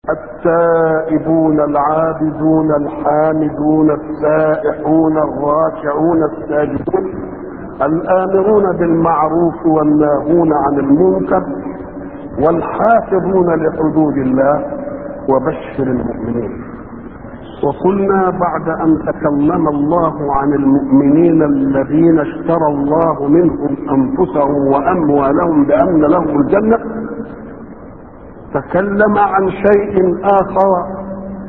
التائبون العابدون الحامدون السائحون الراكعون الساجدون الآمرون بالمعروف والناهون عن المنكر والحافظون لحدود الله وبشر المؤمنين وقلنا بعد أن تكلم الله عن المؤمنين الذين اشترى الله منهم أنفسهم وأموالهم بأن لهم الجنة تكلم عن شيء آخر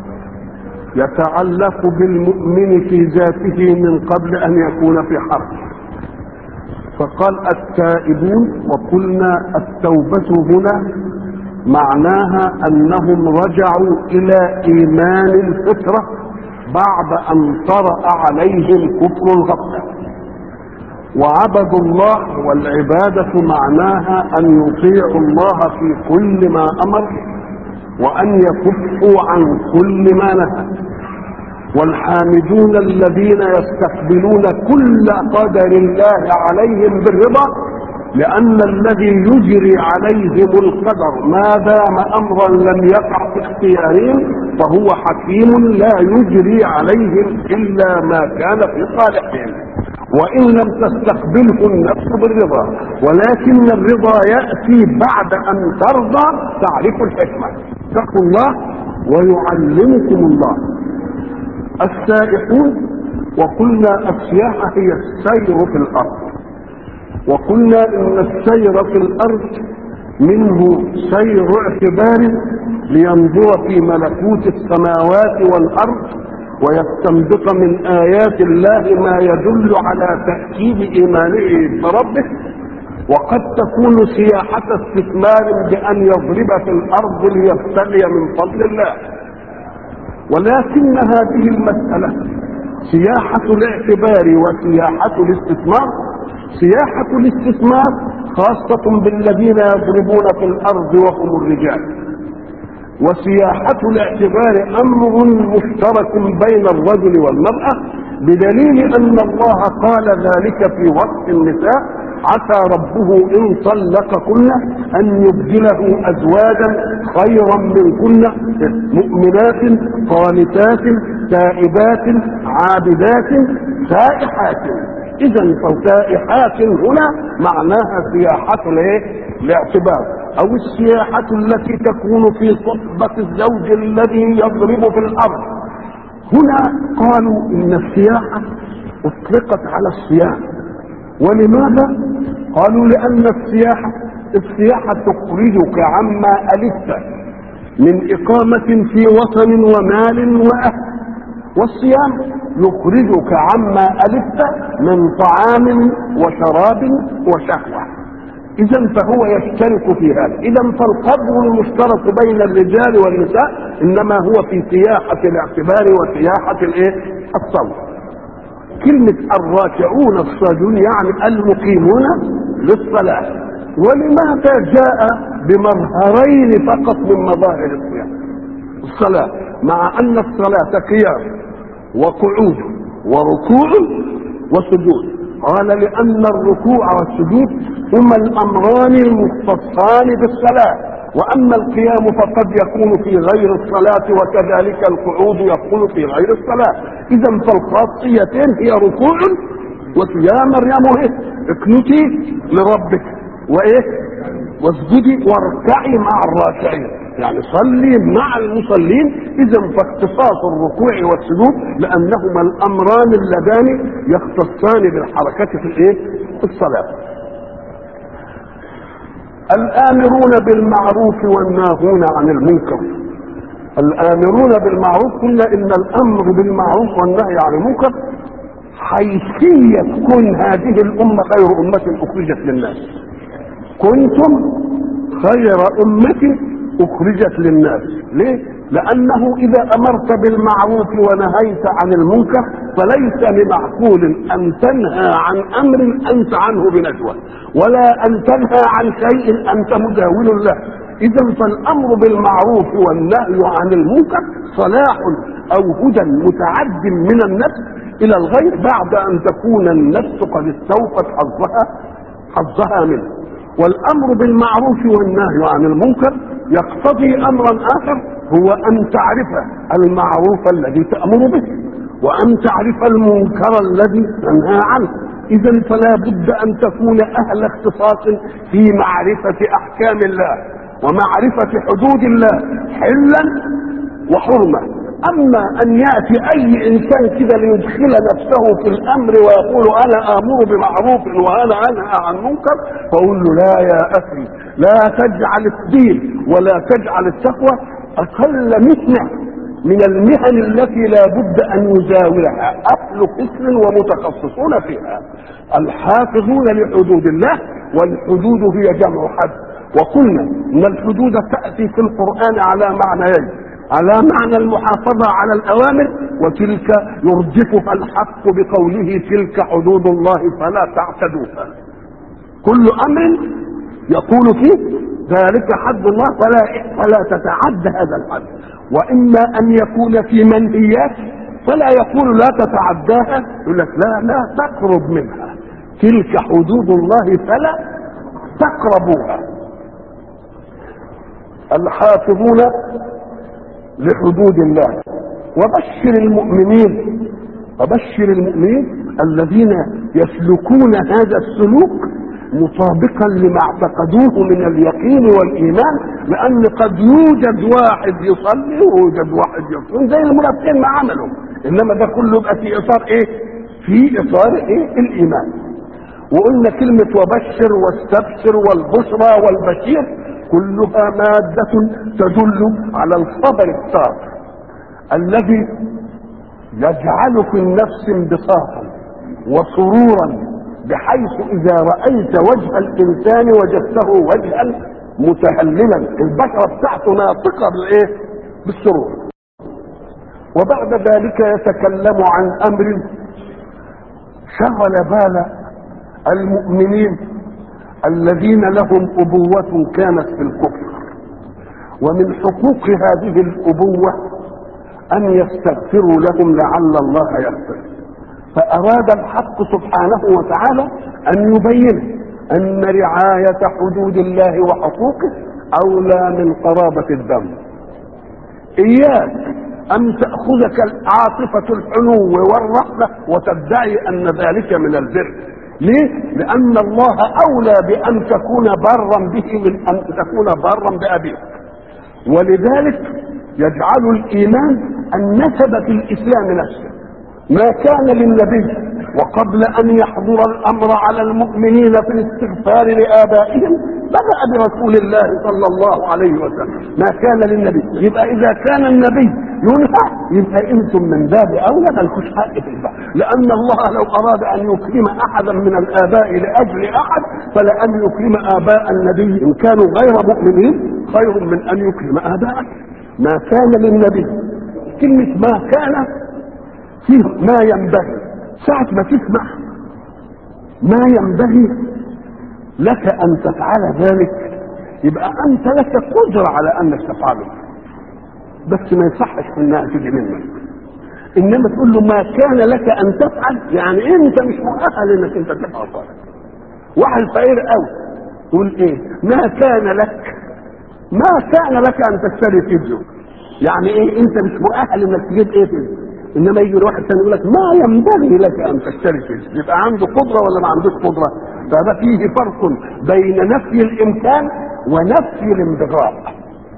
يتعلق بالمؤمن في ذاته من قبل أن يكون في حرب فقال التائبون وقلنا التوبة هنا معناها أنهم رجعوا إلى إيمان الفطرة بعد أن طرأ عليهم كفر الغفلة وعبدوا الله والعبادة معناها أن يطيعوا الله في كل ما أمر وأن يكفوا عن كل ما نهى والحامدون الذين يستقبلون كل قدر الله عليهم بالرضا لأن الذي يجري عليهم القدر ما دام أمرا لم يقع في اختيارهم فهو حكيم لا يجري عليهم إلا ما كان في صالحهم وإن لم تستقبله النفس بالرضا ولكن الرضا يأتي بعد أن ترضى تعرف الحكمة اتقوا الله ويعلمكم الله السائحون وقلنا السياحة هي السير في الأرض وقلنا ان السير في الارض منه سير اعتبار لينظر في ملكوت السماوات والارض ويستنبط من ايات الله ما يدل على تاكيد ايمانه بربه وقد تكون سياحة استثمار بأن يضرب في الأرض ليبتغي من فضل الله ولكن هذه المسألة سياحة الاعتبار وسياحة الاستثمار سياحة الاستثمار خاصة بالذين يضربون في الأرض وهم الرجال وسياحة الاعتبار أمر مشترك بين الرجل والمرأة بدليل أن الله قال ذلك في وقت النساء عسى ربه إن طلقكن أن يبدله أزواجا خيرا منكن مؤمنات قانتات تائبات عابدات سائحات اذا فسائحات هنا معناها سياحة الايه؟ الاعتبار او السياحة التي تكون في صحبة الزوج الذي يضرب في الارض هنا قالوا ان السياحة اطلقت على الصيام ولماذا قالوا لان السياحة السياحة تخرجك عما ألفت من إقامة في وطن ومال وأهل والصيام يخرجك عما ألفت من طعام وشراب وشهوة إذا فهو يشترك في هذا إذا فالقدر المشترك بين الرجال والنساء إنما هو في سياحة الاعتبار وسياحة الإيه؟ الصوم كلمة الراكعون الصاجون يعني المقيمون للصلاة ولماذا جاء بمظهرين فقط من مظاهر الصيام الصلاة مع أن الصلاة قيام وقعود وركوع وسجود قال لأن الركوع والسجود هما الأمران المختصان بالصلاة وأما القيام فقد يكون في غير الصلاة وكذلك القعود يكون في غير الصلاة إذا فالخاصيتين هي ركوع ويا مريم إيه؟ اقنتي لربك وإيه واسجدي واركعي مع الراكعين يعني صلي مع المصلين اذا فاختصاص الركوع والسجود لانهما الامران اللذان يختصان بالحركه في الايه في الصلاه الامرون بالمعروف والناهون عن المنكر الامرون بالمعروف قلنا ان الامر بالمعروف والنهي عن المنكر حيثيه كون هذه الامه خير امه اخرجت للناس كنتم خير امه اخرجت للناس ليه لانه اذا امرت بالمعروف ونهيت عن المنكر فليس بمعقول ان تنهى عن امر انت عنه بنجوى ولا ان تنهى عن شيء انت مجاول له اذا فالامر بالمعروف والنهي عن المنكر صلاح او هدى متعد من النفس الى الغير بعد ان تكون النفس قد استوفت حظها حظها منه والامر بالمعروف والنهي عن المنكر يقتضي امرا اخر هو أن تعرف المعروف الذي تأمر به وأن تعرف المنكر الذي تنهى عنه إذا فلا بد أن تكون أهل اختصاص في معرفة أحكام الله ومعرفة حدود الله حلا وحرمة أما أن يأتي أي إنسان كده ليدخل نفسه في الأمر ويقول أنا آمر بمعروف وأنا أنهى عن منكر فأقول له لا يا أخي لا تجعل الدين ولا تجعل التقوى أقل مهنة من المهن التي لا بد أن يزاولها أهل فكر ومتخصصون فيها الحافظون لحدود الله والحدود هي جمع حد وقلنا ان الحدود تاتي في القران على معنيين على معنى المحافظه على الاوامر وتلك يرجفها الحق بقوله تلك حدود الله فلا تعتدوها كل امر يقول فيه ذلك حد الله فلا فلا تتعدى هذا الحد واما ان يكون في منهيات فلا يقول لا تتعداها يقول لك لا لا تقرب منها تلك حدود الله فلا تقربوها الحافظون لحدود الله وبشر المؤمنين وبشر المؤمنين الذين يسلكون هذا السلوك مطابقا لما اعتقدوه من اليقين والايمان لان قد يوجد واحد يصلي ويوجد واحد يصوم زي المنافقين ما عملوا انما ده كله يبقى في اطار ايه؟ في اطار ايه؟ الايمان وقلنا كلمة وبشر واستبشر والبشرى والبشير كلها مادة تدل على الخبر السار الذي يجعل في النفس انبساطا وسرورا بحيث اذا رايت وجه الانسان وجدته وجها متهللا البشره بتاعته ناطقه بالايه بالسرور وبعد ذلك يتكلم عن امر شغل بال المؤمنين الذين لهم ابوه كانت في الكفر ومن حقوق هذه الابوه ان يستغفروا لهم لعل الله يغفر فأراد الحق سبحانه وتعالى أن يبين أن رعاية حدود الله وحقوقه أولى من قرابة الدم إياك أن تأخذك عاطفة الحنو والرحمة وتدعي أن ذلك من البر ليه؟ لأن الله أولى بأن تكون برا به من أن تكون برا بأبيك ولذلك يجعل الإيمان النسب في الإسلام نفسه ما كان للنبي وقبل ان يحضر الامر على المؤمنين في الاستغفار لابائهم بدا برسول الله صلى الله عليه وسلم ما كان للنبي يبقى اذا كان النبي ينهى يبقى انتم من باب اولى مالكوش حق في البحر لان الله لو اراد ان يكرم احدا من الاباء لاجل احد فلان يكرم اباء النبي ان كانوا غير مؤمنين خير من ان يكرم اباءه ما كان للنبي كلمه ما كان فيه ما ينبغي ساعة ما تسمع ما ينبغي لك أن تفعل ذلك يبقى أنت لك قدرة على أنك تفعله بس ما يصحش إنها تيجي منك إنما تقول له ما كان لك أن تفعل يعني أنت مش مؤهل إنك أنت تفعل صالح واحد فقير قوي يقول إيه ما كان لك ما كان لك أن تشتري فيديو يعني إيه أنت مش مؤهل إنك تجيب إيه فيديو انما يجي واحد ثاني يقول لك ما ينبغي لك ان تشتري فيه يبقى عنده قدره ولا ما عندوش قدره فده فيه فرق بين نفي الامكان ونفي الانبغاء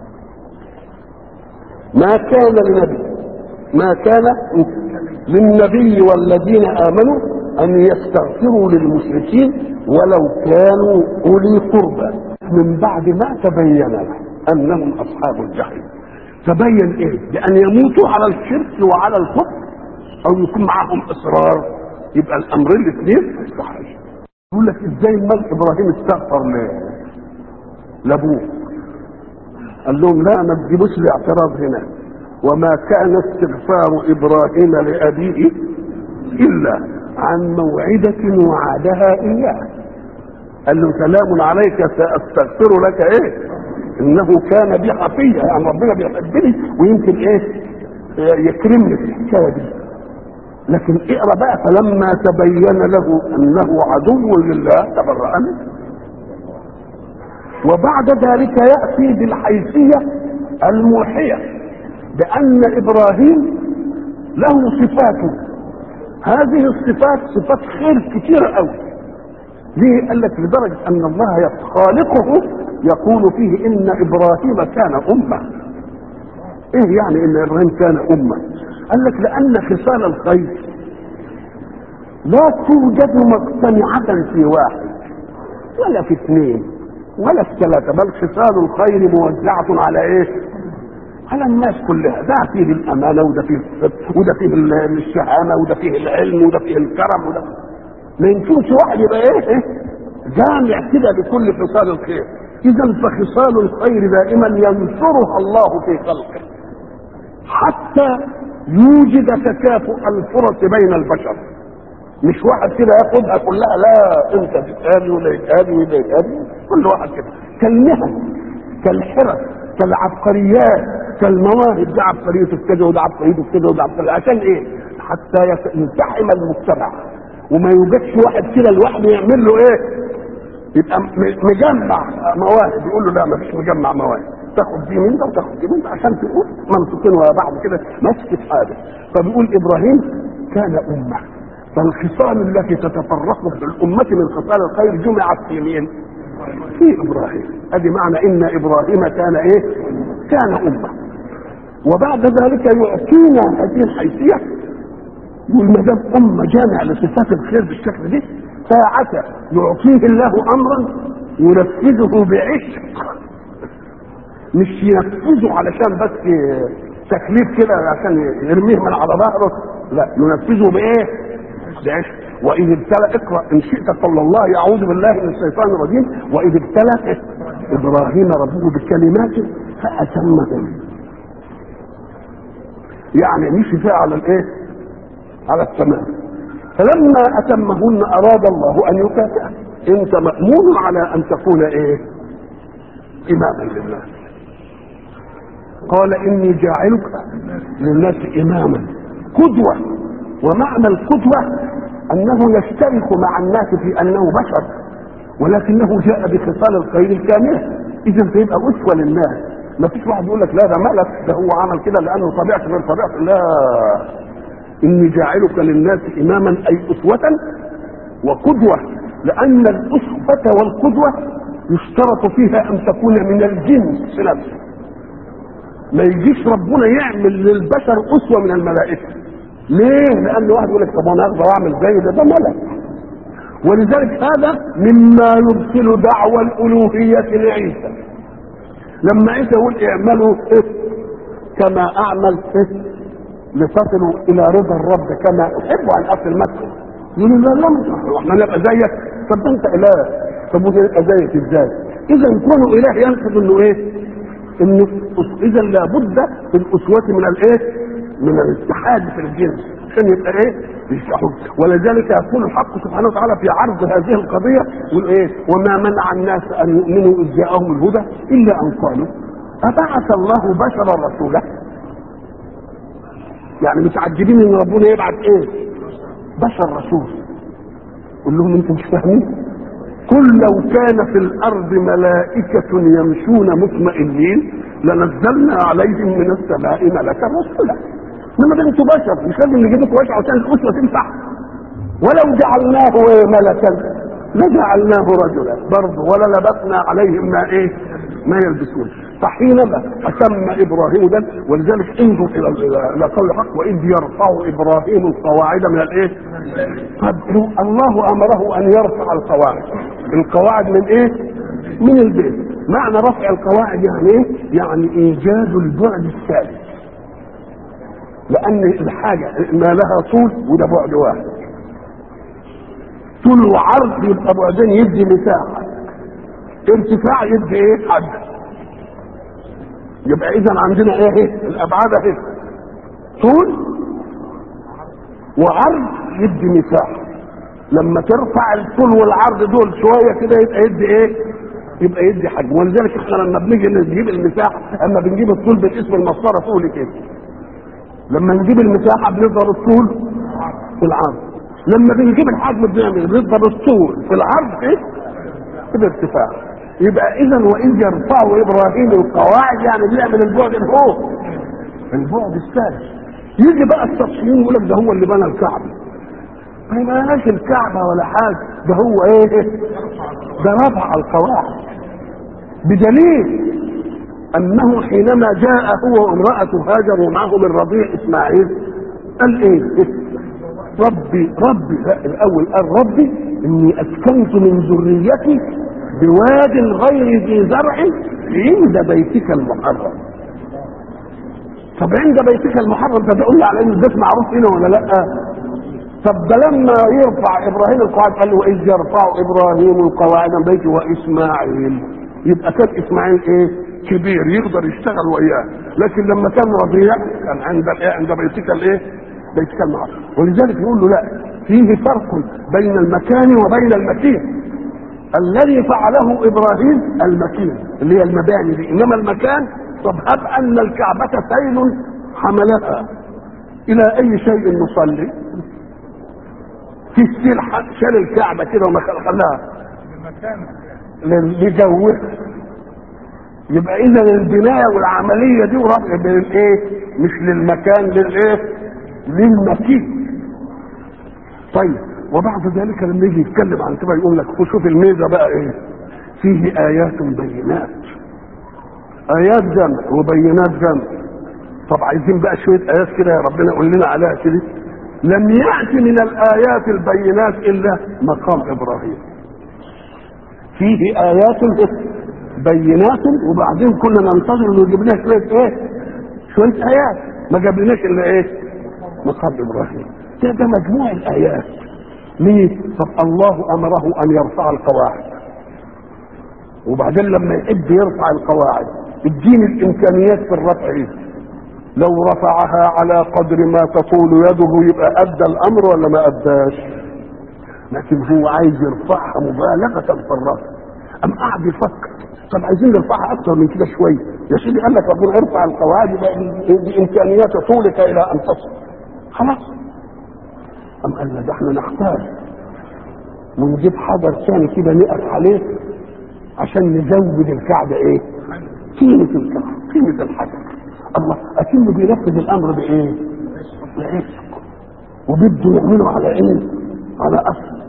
ما كان لنبي ما كان للنبي والذين امنوا ان يستغفروا للمشركين ولو كانوا اولي قربى من بعد ما تبين له انهم اصحاب الجحيم تبين ايه بان يموتوا على الشرك وعلى الكفر او يكون معاهم اصرار يبقى الامرين الاثنين صحيح يقول لك ازاي الملك ابراهيم استغفر ل- لابوه قال لهم لا ما تجيبوش الاعتراض هنا وما كان استغفار ابراهيم لابيه الا عن موعده وعدها اياه قال له سلام عليك ساستغفر لك ايه انه كان بي حفيا يعني ربنا بيحبني ويمكن ايه يكرمني في الحكايه دي لكن اقرا بقى فلما تبين له انه عدو لله تبرأ منه وبعد ذلك ياتي بالحيثيه الموحيه بان ابراهيم له صفاته هذه الصفات صفات خير كتيرة قوي ليه قال لك لدرجة ان الله خالقه يقول فيه ان ابراهيم كان امة ايه يعني ان ابراهيم كان امة قال لك لان خصال الخير لا توجد مجتمعة في واحد ولا في اثنين ولا في ثلاثة بل خصال الخير موزعة على ايه على الناس كلها ده فيه الامانه وده فيه الصدق وده فيه الشهامه وده فيه العلم وده فيه الكرم وده ما يمكنش واحد يبقى ايه, إيه؟ جامع كده بكل خصال الخير اذا فخصال الخير دائما ينشرها الله في خلقه حتى يوجد تكافؤ الفرص بين البشر مش واحد كده ياخدها كلها لا انت تتقابل ولا يتقابل ولا يتقابل كل واحد كده كالمهن كالحرف كالعبقريات كالمواهب ده عبقريته في كده وده عبقريته في كده وده عبقريته عشان ايه؟ حتى يلتحم المجتمع وما يوجدش واحد كده لوحده يعمل له ايه؟ يبقى مجمع مواهب يقول له لا ما فيش مجمع مواهب تاخد دي من ده وتاخد دي من ده عشان تقول منطقين ورا بعض كده مسكة حاجه فبيقول ابراهيم كان امه فالخصال التي تتفرق في الامه من خصال الخير جمعت في مين؟ في ابراهيم ادي معنى ان ابراهيم كان ايه؟ كان امه وبعد ذلك يعطينا هذه الحيثيه يقول ما دام امه جامع لصفات الخير بالشكل ده ساعة يعطيه الله امرا ينفذه بعشق مش ينفذه علشان بس تكليف كده عشان يرميه من على ظهره لا ينفذه بايه؟ بعشق واذ ابتلى اقرا ان شئت قول الله يعوذ بالله من الشيطان الرجيم واذ ابتلى ابراهيم ربه بكلمات فاتمهن يعني مشي فيها على الايه؟ على التمام فلما اتمهن اراد الله ان يكافئه انت مامون على ان تكون ايه؟ اماما للناس قال اني جاعلك للناس اماما قدوه ومعنى القدوه انه يشترك مع الناس في انه بشر ولكنه جاء بخصال الخير الكامله اذا فيبقى اسوه للناس ما فيش واحد يقول لك لا ده ملك ده هو عمل كده لانه طبيعته غير طبيعته لا اني جاعلك للناس اماما اي اسوه وقدوه لان الاسوه والقدوه يشترط فيها ان تكون من الجنس نفسه ما يجيش ربنا يعمل للبشر اسوه من الملائكه ليه؟ لان واحد يقول لك طب انا اقدر اعمل زي ده ده ملك ولذلك هذا مما يرسل دعوى الالوهيه لعيسى لما عيسى يقول اعملوا إيه؟ كما اعمل إيه؟ لتصلوا الى رضا الرب كما احب ان اصل مثل يقولوا لا لا احنا نبقى زيك طب انت اله طب وده يبقى زيك ازاي؟ اذا كونه اله ينقض انه ايه؟ انه اذا لابد في الاسوه من الايه؟ من الاتحاد في الجنس عشان يبقى ايه؟ يفتحوا ولذلك يقول الحق سبحانه وتعالى في عرض هذه القضيه يقول ايه؟ وما منع الناس ان يؤمنوا اذ جاءهم الهدى الا ان قالوا ابعث الله بشرا رسولا يعني متعجبين ان ربنا يبعث ايه؟ بشر رسول قول لهم انتم مش فاهمين؟ قل لو كان في الارض ملائكه يمشون مطمئنين لنزلنا عليهم من السماء ملكا رسولا انما ده انتوا بشر مش لازم نجيب لكم بشر عشان الاسوه تنفع ولو جعلناه ملكا لجعلناه رجلا برضه ولا لبسنا عليهم ما ايه ما يلبسون فحينما اتم ابراهيم ده ولذلك انظر الى الى قول الحق واذ يرفع ابراهيم القواعد من الايه؟ طب الله امره ان يرفع القواعد القواعد من ايه؟ من البيت معنى رفع القواعد يعني ايه؟ يعني ايجاد البعد الثالث لان الحاجه ما لها طول وده بعد واحد طول وعرض يبقى بعدين يدي مساحه ارتفاع يدي ايه حد يبقى اذا عندنا ايه الابعاد اهي طول وعرض يدي مساحه لما ترفع الطول والعرض دول شويه كده يبقى يدي ايه يبقى يدي حجم ولذلك احنا لما بنيجي نجيب المساحه اما بنجيب الطول بالاسم المسطره طولي كده لما نجيب المساحه بنضرب الطول في العرض لما بنجيب الحجم بنعمل بنضرب الطول في العرض ايه في الارتفاع يبقى اذا واذ يرفع ابراهيم القواعد يعني بيعمل البعد لفوق البعد الثالث يجي بقى السطحيين يقول لك ده هو اللي بنى الكعبه ما بناش الكعبه ولا حاجه ده هو ايه ده رفع القواعد بدليل انه حينما جاء هو وامرأته هاجر ومعهم الرضيع اسماعيل قال ايه ربي ربي لا الاول قال ربي اني اسكنت من ذريتي بواد غير ذي زرع عند بيتك المحرم طب عند بيتك المحرم ده تقول لي على ان البيت معروف هنا ولا لا طب ده لما يرفع ابراهيم القواعد قال له اذ يرفع ابراهيم القواعد من بيته واسماعيل يبقى كان اسماعيل ايه كبير يقدر يشتغل وياه لكن لما كان رضيع كان عند الايه عند بيتك الايه بيتك المحرم ولذلك يقول له لا فيه فرق بين المكان وبين المكين الذي فعله ابراهيم المكين اللي هي المباني دي انما المكان طب هب ان الكعبه سيل حملها الى اي شيء نصلي في السيل شال الكعبه كده وما خلاها لجوها يبقى اذا البنايه والعمليه دي وربط بين الايه مش للمكان للايه للمكين طيب وبعد ذلك لما يجي يتكلم عن كده يقول لك شوف الميزه بقى ايه فيه ايات بينات ايات جمع وبينات جمع طب عايزين بقى شويه ايات كده يا ربنا يقول لنا عليها كده لم يأتي من الآيات البينات إلا مقام إبراهيم فيه آيات بينات وبعدين كنا ننتظر انه يجيب لنا شويه ايه؟ شويه ايات ما جابلناش الا ايه؟ مقام ابراهيم ده ده مجموع الايات ليه؟ طب الله امره ان يرفع القواعد وبعدين لما يحب يرفع القواعد اديني الامكانيات في الرفع ايه؟ لو رفعها على قدر ما تطول يده يبقى ادى الامر ولا ما اداش؟ لكن هو عايز يرفعها مبالغه في الرفع ام قاعد يفكر طب عايزين نرفعها اكتر من كده شويه يا سيدي قال لك ربنا ارفع القواعد بامكانيات طولك الى ان تصل خلاص ام قال ده احنا نختار ونجيب حجر ثاني كده نقف عليه عشان نزود الكعبه ايه؟ قيمه الكعبه قيمه الحجر الله اكنه بينفذ الامر بايه؟ بعشق وبده يعمله على ايه؟ على اصل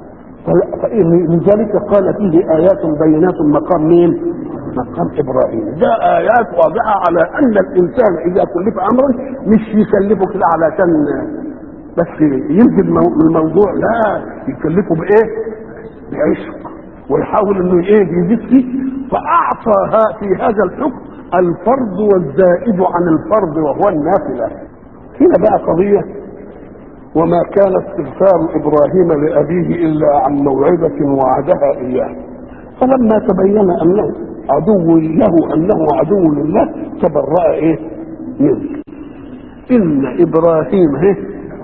لذلك قال فيه ايات بينات مقام مين؟ مقام ابراهيم ده ايات واضحه على ان الانسان اذا كلف امرا مش يكلفه كده علشان بس ينزل الموضوع لا يكلفه بايه؟ بعشق ويحاول انه ايه يزيد فيه فاعطى في هذا الحكم الفرض والزائد عن الفرض وهو النافله هنا بقى قضيه وما كان استغفار ابراهيم لابيه الا عن موعظه وعدها اياه فلما تبين انه عدو له انه عدو لله تبرأ ايه منه ان ابراهيم هي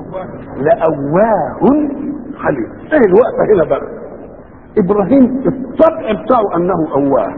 لأواه حليم ايه الوقفه هنا بقى ابراهيم الطبع بتاعه انه اواه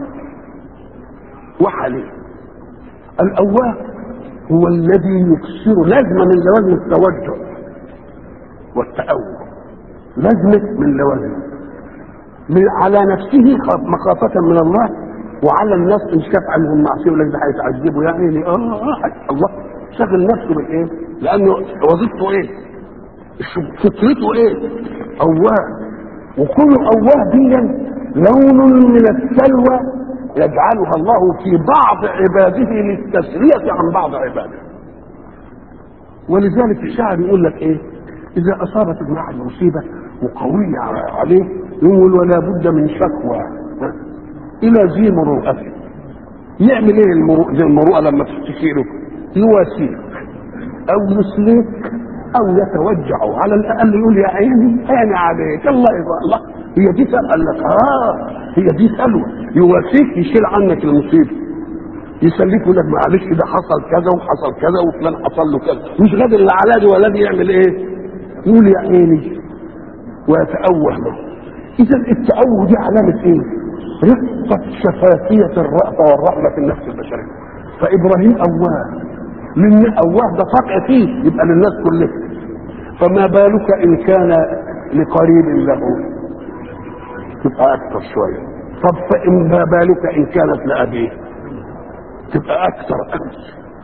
وحليم الاواه هو الذي يكسر لازمه من لوازم التوجه والتأول لازمة من لوازمه على نفسه مخافة من الله وعلى الناس ان شاف عنهم معصية يقول لك ده هيتعذبوا يعني اه الله شغل نفسه بالايه؟ لانه وظيفته ايه؟ فطرته ايه؟ اواه وكل اواه دي لون من السلوى يجعلها الله في بعض عباده للتسلية عن بعض عباده ولذلك الشاعر يقول لك ايه؟ إذا أصابت ابن أحد مصيبة وقوية عليه يقول ولا بد من شكوى إلى ذي مروءة يعمل إيه المروءة ذي المروءة لما تشتكي له؟ يواسيك أو يسلك أو يتوجع على الأقل يقول يا عيني عيني عليك الله يبقى الله هي دي قال لك آه هي دي سلوى يواسيك يشيل عنك المصيبة يسليك يقول لك معلش ده حصل كذا وحصل كذا وفلان حصل له كذا مش غادر اللي على دي ولا دي يعمل ايه؟ يقول يا عيني ويتأوه له إذا التأوه دي علامة إيه؟ رقة شفافية الرأفة والرحمة في النفس البشرية فإبراهيم أواه من أواه ده طبع فيه يبقى للناس كلها فما بالك إن كان لقريب له تبقى أكثر شوية طب فإن ما بالك إن كانت لأبيه تبقى أكثر أكثر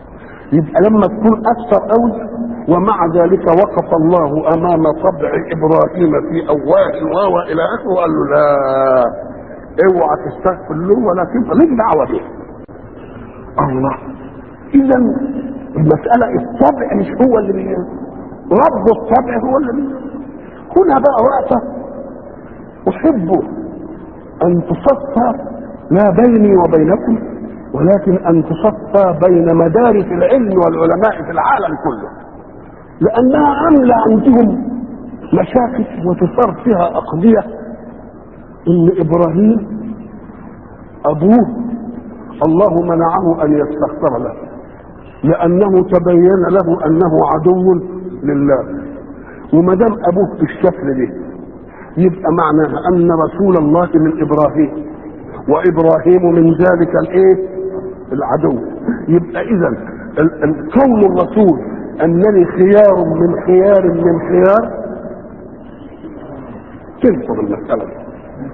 يبقى لما تكون اكثر قوي ومع ذلك وقف الله امام طبع ابراهيم في اواه واو الى اخره وقال له لا اوعى تستغفر له ولا تبقى ليك دعوه به الله اذا المساله الطبع مش هو اللي بي... رب الطبع هو اللي بي... هنا بقى وقفه احب ان تصفى لا بيني وبينكم ولكن ان تصفى بين مدارس العلم والعلماء في العالم كله لانها عامله عندهم مشاكل وتصار فيها اقضيه ان ابراهيم ابوه الله منعه ان يستغفر له لانه تبين له انه عدو لله وما دام ابوه بالشكل ده يبقى معناها ان رسول الله من ابراهيم وابراهيم من ذلك الايه العدو يبقى اذا كون الرسول انني خيار من خيار من خيار تنصر المساله دي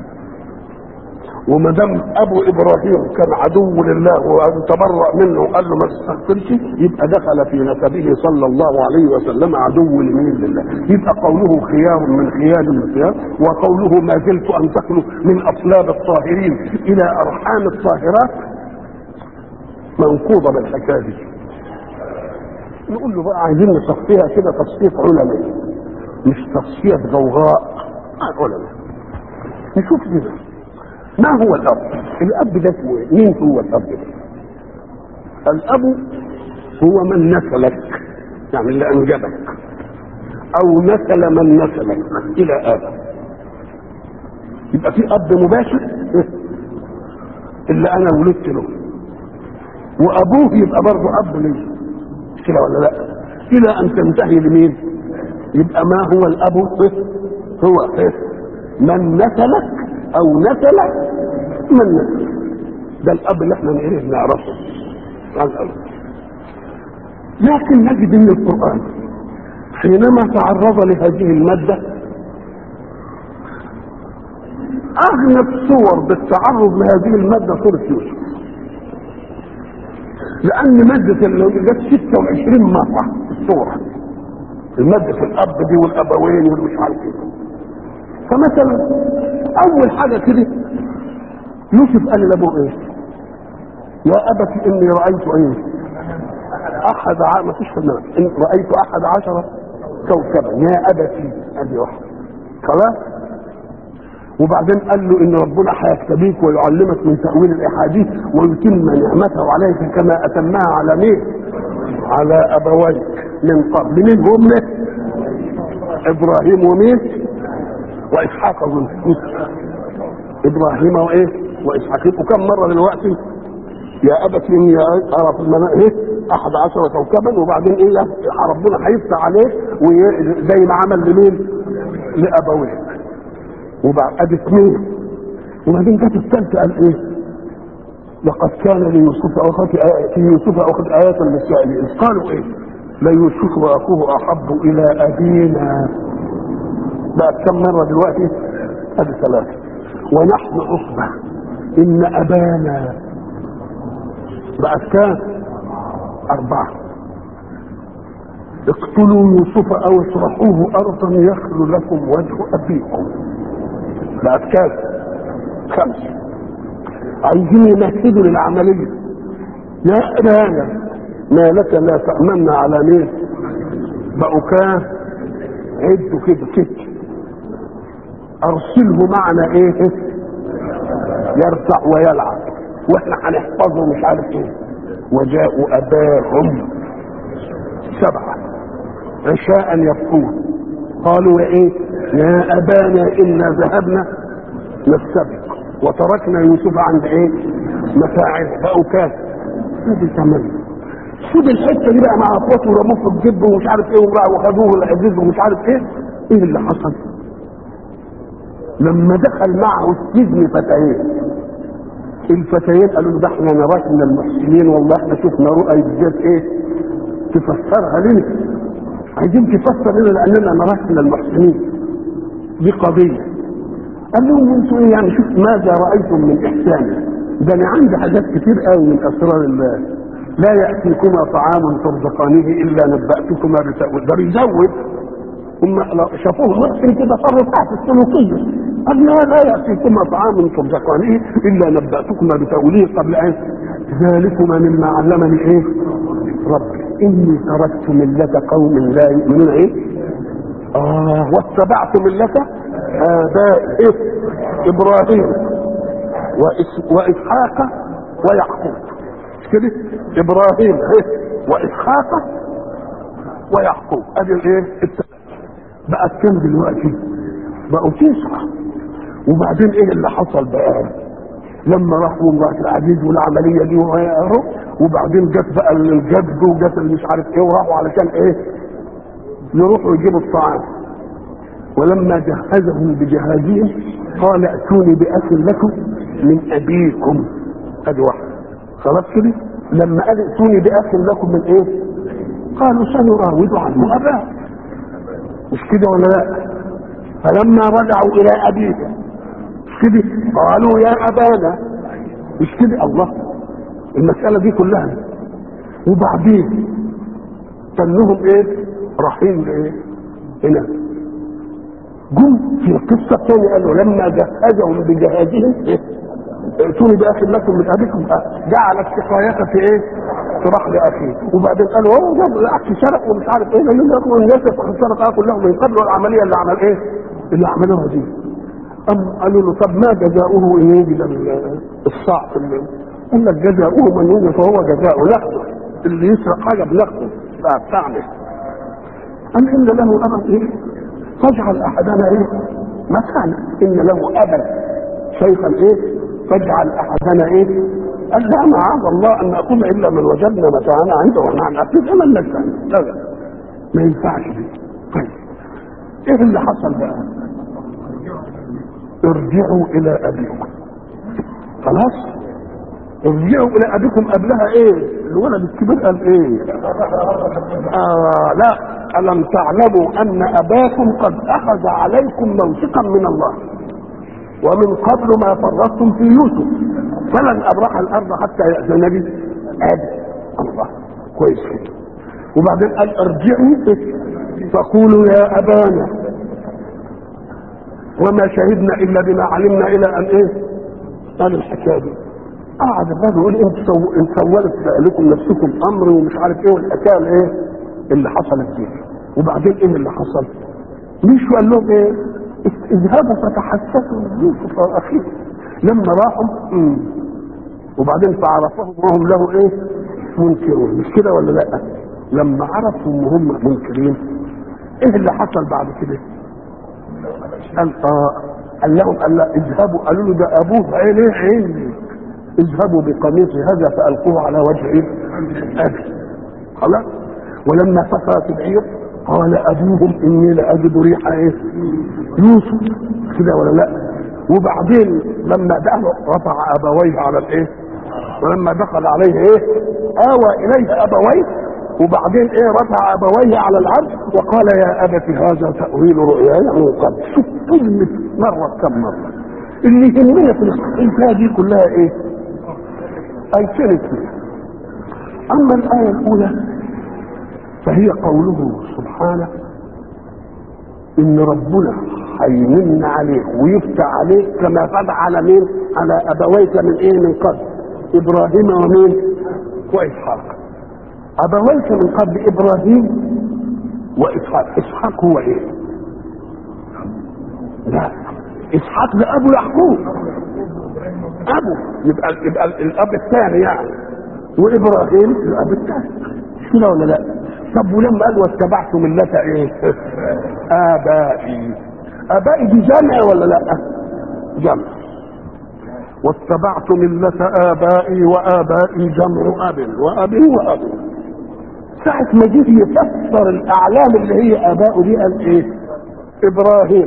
وما دام ابو ابراهيم كان عدو لله وان تبرأ منه وقال له ما تستغفرش يبقى دخل في نسبه صلى الله عليه وسلم عدو لمين لله يبقى قوله خيار من خيار من خيار وقوله ما زلت انتقل من اصلاب الطاهرين الى ارحام الطاهرات منقوضه بالحكايه دي نقول له بقى عايزين نصفيها كده تصفيه علماء مش تصفيه غوغاء علماء نشوف كده ما هو الاب الاب ده اسمه ايه مين هو الاب ده الاب هو من نسلك يعني اللي انجبك او نسل من نسلك الى ادم يبقى في اب مباشر اللي انا ولدت له وابوه يبقى برضه اب لي مش كده ولا لا الى ان تنتهي لمين يبقى ما هو الاب هو من نسلك او نسل من نسل ده الاب اللي احنا نعرف نعرفه لكن نجد ان القران حينما تعرض لهذه الماده اغنى الصور بالتعرض لهذه الماده سوره يوسف لان ماده اللي جت 26 مره في الصوره الماده الاب دي والابوين والمش عارف ايه فمثلا اول حاجه كده يوسف قال لابوه ايه يا ابت اني رايت ايه احد ع... ما فيش إن رايت احد عشر كوكبا يا ابتي ادي واحده خلاص وبعدين قال له ان ربنا هيكتبيك ويعلمك من تاويل الاحاديث ويتم نعمته عليك كما اتمها على مين؟ على ابويك من قبل مين هم؟ ابراهيم ومين؟ واسحاق اظن ابراهيم وايه واسحاق وكم مره دلوقتي يا ابت اني ارى في المنام ايه احد عشر كوكبا وبعدين ايه ربنا هيفتح عليك زي ما عمل لمين لابويك وبعد ادي اثنين وبعدين جت الثالثه قال ايه لقد كان ليوسف اخذ في يوسف اخذ ايات للسائل اذ قالوا ايه ليوسف واخوه احب الى ابينا بقت كم مرة دلوقتي؟ ادي ثلاثة ونحن عصبة إن أبانا بقت كام؟ أربعة اقتلوا يوسف أو اطرحوه أرضا يخل لكم وجه أبيكم بقت كام؟ خمسة عايزين يمهدوا للعملية يا أبانا ما لك لا تأمن على مين؟ بقوا كام؟ عدوا كده ست ارسله معنا ايه يرتع ويلعب واحنا هنحفظه مش عارف ايه وجاءوا اباهم سبعه عشاء يبكون قالوا يا ايه يا ابانا انا ذهبنا نستبق وتركنا يوسف عند ايه متاعنا بقوا كام هذه ثمانيه سيب الحته دي بقى مع اخواته ورموه في الجب ومش عارف ايه وبقى وخدوه العزيز ومش عارف ايه ايه اللي حصل؟ لما دخل معه السجن فتيين الفتيين قالوا له ده احنا نراك من المحسنين والله احنا شفنا رؤى بالذات ايه تفسرها لنا عايزين تفسر لنا لاننا نراك من المحسنين دي قضيه قال لهم انتوا ايه يعني شوف ماذا رايتم من احسان ده انا عندي حاجات كتير قوي من اسرار الله لا يأتيكما طعام ترزقانه إلا نبأتكما بتأويل ده بيزود هم شافوه محسن في تصرفات السلوكية قال لا لا يأتيكما طعام ترزقانه إلا نبأتكما بتأويله قبل أن ذلكما مما علمني إيه ربي إني تركت ملة قوم لا يؤمنون إيه آه واتبعت ملة آبائي إيه؟ إبراهيم وإس... وإسحاق ويعقوب مش كده إبراهيم إيه؟ وإسحاق ويعقوب أدي الإيه التلاتة بقت كام دلوقتي بقوا تسعة وبعدين إيه اللي حصل بقى لما راحوا امرأة العزيز والعملية دي اهو وبعدين جت بقى الجد وجت اللي مش عارف ايه وراحوا علشان ايه يروحوا يجيبوا الطعام ولما جهزهم بجهازهم قال ائتوني باخ لكم من ابيكم ادي واحد خلاص كده لما قال ائتوني باخ لكم من ايه قالوا سنراود عنه اباه مش كده ولا لا فلما رجعوا الى ابيهم مش كده قالوا يا ابانا مش كده الله المساله دي كلها وبعدين كانهم ايه رايحين ايه هنا جم في القصه الثانيه قالوا لما جهزهم بجهازهم ايه ائتوني باخ لكم من ابيكم جعل السقايه في ايه؟ في رحل اخيه وبعدين قالوا هو جاب الاخ سرق ومش عارف ايه لان يكون الناس سرق كلهم من قبل العمليه اللي عمل ايه؟ اللي عملوها دي أم قالوا له طب ما جزاؤه ان يجد الصاع في الليل قال لك جزاؤه من يوجد فهو جزاؤه ناخده اللي يسرق حاجه بناخده بقى بتاعنا أم إن له أبا إيه؟ فاجعل أحدنا إيه؟ مكانه إن له أبا شيخا إيه؟ فاجعل أحدنا إيه؟ قال لا معاذ الله أن نأخذ إلا من وجدنا متاعنا عنده ونحن أكيد أنا نفسنا لا لا ما ينفعش دي طيب إيه اللي حصل بقى؟ ارجعوا إلى أبيكم خلاص؟ ارجعوا إلى أبيكم قبلها إيه؟ الولد الكبير قال إيه؟ آه لا ألم تعلموا أن أباكم قد أخذ عليكم موثقا من الله ومن قبل ما فرطتم في يوسف فلن أبرح الأرض حتى يأذن لي أبي الله كويس كده وبعدين قال ارجعوا فقولوا يا أبانا وما شهدنا إلا بما علمنا إلى أن إيه قال الحكاية دي قعد الراجل يقول انتوا سو... انت سولت لكم نفسكم امر ومش عارف ايه والحكايه الايه اللي حصلت دي وبعدين ايه اللي حصل؟ مش قال لهم ايه؟ اذهبوا فتحسسوا من يوسف واخيه لما راحوا مم. وبعدين فعرفهم وهم له ايه؟ منكرون مش كده ولا لا؟ لما عرفوا ان هم منكرين ايه اللي حصل بعد كده؟ قال اه قال لهم قال لا اذهبوا قالوا له ده ابوه عينيه عيني اذهبوا بقميصي هذا فالقوه على وجه ايه؟ ابي خلاص ولما فصلت العير قال ابوهم اني لاجد ريح ايه؟ يوسف كده ولا لا؟ وبعدين لما دخل رفع ابويه على الايه؟ ولما دخل عليه ايه؟ اوى اليه ابويه وبعدين ايه رفع ابويه على العرش وقال يا ابت هذا تاويل رؤياي من قبل شوف كلمه مره كم مره اللي يهمنا في الحكايه دي كلها ايه؟ ايتنتي اما الايه الاولى فهي قوله سبحانه ان ربنا هيمن عليك ويفتح عليك كما فعل مين على ابويك من ايه من قبل ابراهيم ومين واسحاق ابويك من قبل ابراهيم واسحاق اسحاق هو ايه لا اسحاق ده ابو يعقوب ابو يبقى يبقى الاب الثاني يعني وابراهيم الاب الثاني مش كده ولا لا طب ولما قال واتبعت ملة ايه ابائي ابائي دي جمع ولا لا جمع واتبعت ملة ابائي وابائي جمع اب واب واب ساعة ما جه يفسر الاعلام اللي هي اباؤه دي قال ايه ابراهيم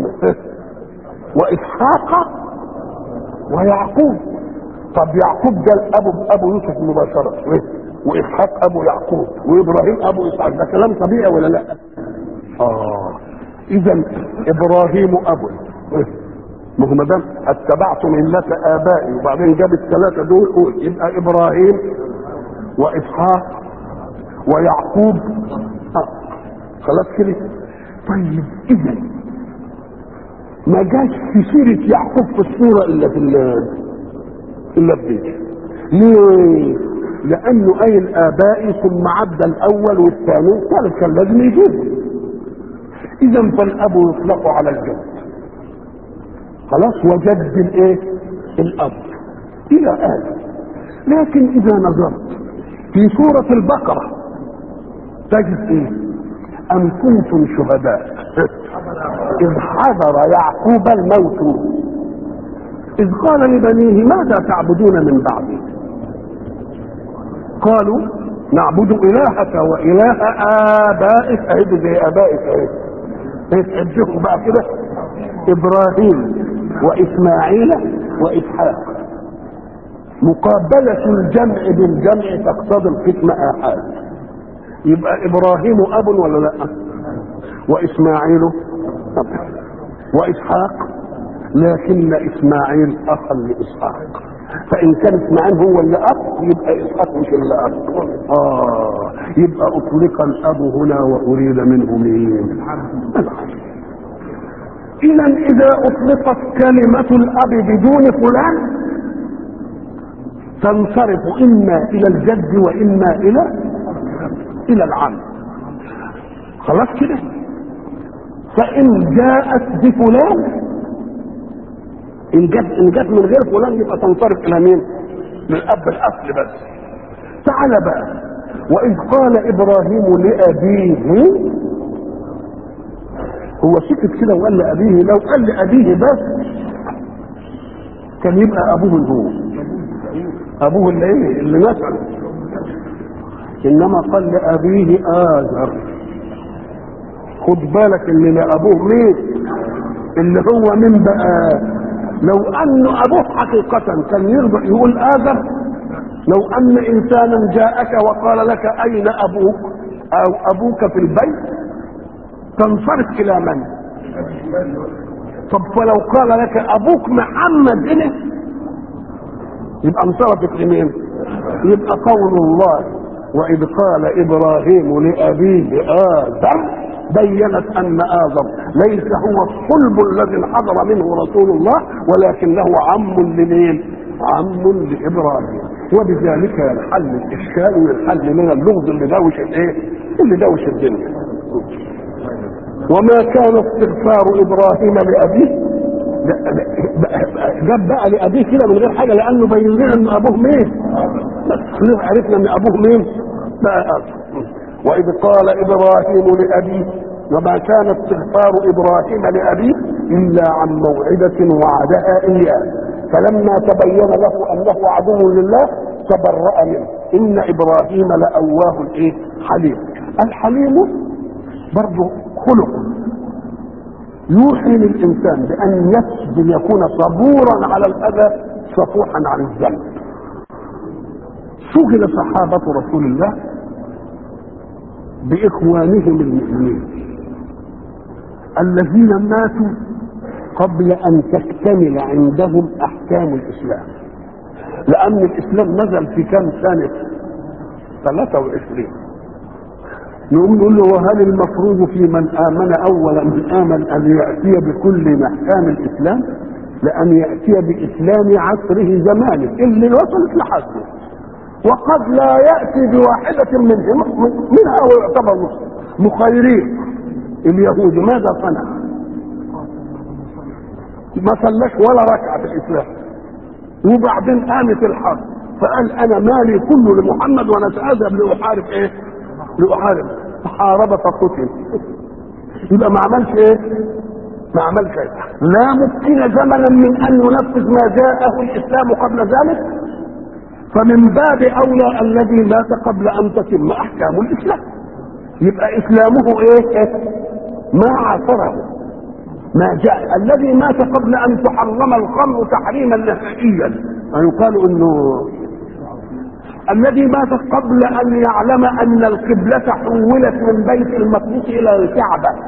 واسحاق ويعقوب طب يعقوب ده الاب ابو يوسف مباشره واسحاق ابو يعقوب وابراهيم ابو اسحاق ده كلام طبيعي ولا لا؟ اه اذا ابراهيم ابو ما هو ما دام اتبعت مله ابائي وبعدين جاب الثلاثه دول قول يبقى ابراهيم واسحاق ويعقوب آه. خلاص كده طيب اذا ما جاش في سيرة يعقوب في الصورة الا في الا في دي ليه؟ لانه قايل ابائي ثم عدى الاول والثاني والثالث كان لازم يجيب اذا فالاب يطلق على الجد خلاص وجد الايه الاب الى اخر لكن اذا نظرت في سورة البقرة تجد ايه ام كنتم شهداء اذ حضر يعقوب الموت اذ قال لبنيه ماذا تعبدون من بعدي قالوا نعبد الهك واله ابائك اهد زي ابائك اهد تعدهم بقى كده ابراهيم واسماعيل واسحاق مقابلة الجمع بالجمع تقتضي القسم آحاد يبقى إبراهيم أب ولا لا؟ وإسماعيل أب وإسحاق لكن إسماعيل أخا لإسحاق فإن كان إسماعيل هو اللي أب يبقى إسحاق مش اللي أب آه يبقى أطلق الأب هنا وأريد منه مين؟ إذا إذا أطلقت كلمة الأب بدون فلان تنصرف اما الى الجد واما الى الى العم خلاص كده فان جاءت بفلان ان جت ان جت من غير فلان يبقى تنصرف الى مين للاب الاصل بس تعال بقى واذ قال ابراهيم لابيه هو سكت كده وقال لابيه لو قال لابيه بس كان يبقى ابوه هو ابوه اللي ايه اللي نسأل انما قال لابيه اذر خد بالك اللي لابوه مين اللي هو من بقى لو ان ابوه حقيقة كان يرضى يقول اذر لو ان انسانا جاءك وقال لك اين ابوك او ابوك في البيت تنصرف الى من طب فلو قال لك ابوك محمد هنا يبقى انصرفت لمين يبقى قول الله واذ قال ابراهيم لابيه ادم بينت ان ادم ليس هو الصلب الذي انحدر منه رسول الله ولكنه عم لمين عم لابراهيم وبذلك ينحل الاشكال وينحل من اللغز اللي دوش الايه اللي دوش الدنيا وما كان استغفار ابراهيم لابيه جاب بقى لابيه كده من غير حاجه لانه بين لنا ان ابوه مين بس عرفنا ان ابوه مين بقى أبوه. واذ قال ابراهيم لابيه وما كان استغفار ابراهيم لابيه الا عن موعده وعدها اياه فلما تبين له انه عدو لله تبرأ منه ان ابراهيم لاواه ايه حليم الحليم برضه خلق يوحي للانسان بان يسجد يكون صبورا على الاذى صفوحا عن الذنب شغل صحابه رسول الله باخوانهم المؤمنين الذين ماتوا قبل ان تكتمل عندهم احكام الاسلام لان الاسلام نزل في كم سنه 23 نقوم نقول له وهل المفروض في من امن اول من امن ان ياتي بكل محكام الاسلام لان ياتي باسلام عصره زمانه اللي وصلت لحده وقد لا ياتي بواحده منهم منها ويعتبر مسلم مخيرين اليهود ماذا صنع ما صلاش ولا ركعه في الاسلام وبعدين قامت الحرب فقال انا مالي كله لمحمد وانا ساذهب لاحارب ايه لأحارب فحارب فقتل يبقى ما عملش ايه ما عملش ايه لا ممكن زمنا من ان ينفذ ما جاءه الاسلام قبل ذلك فمن باب اولى الذي مات قبل ان تتم احكام الاسلام يبقى اسلامه ايه ما عاصره ما جاء الذي مات قبل ان تحرم الخمر تحريما نهائيا فيقال انه الذي مات قبل ان يعلم ان القبلة حولت من بيت المقدس الى الكعبة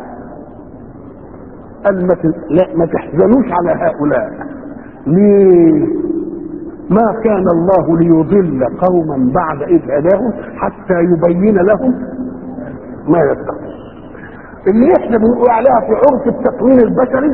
قال ما لا ما تحزنوش على هؤلاء ليه ما كان الله ليضل قوما بعد إذ هداهم حتى يبين لهم ما يتقون اللي احنا بنقول عليها في عرف التكوين البشري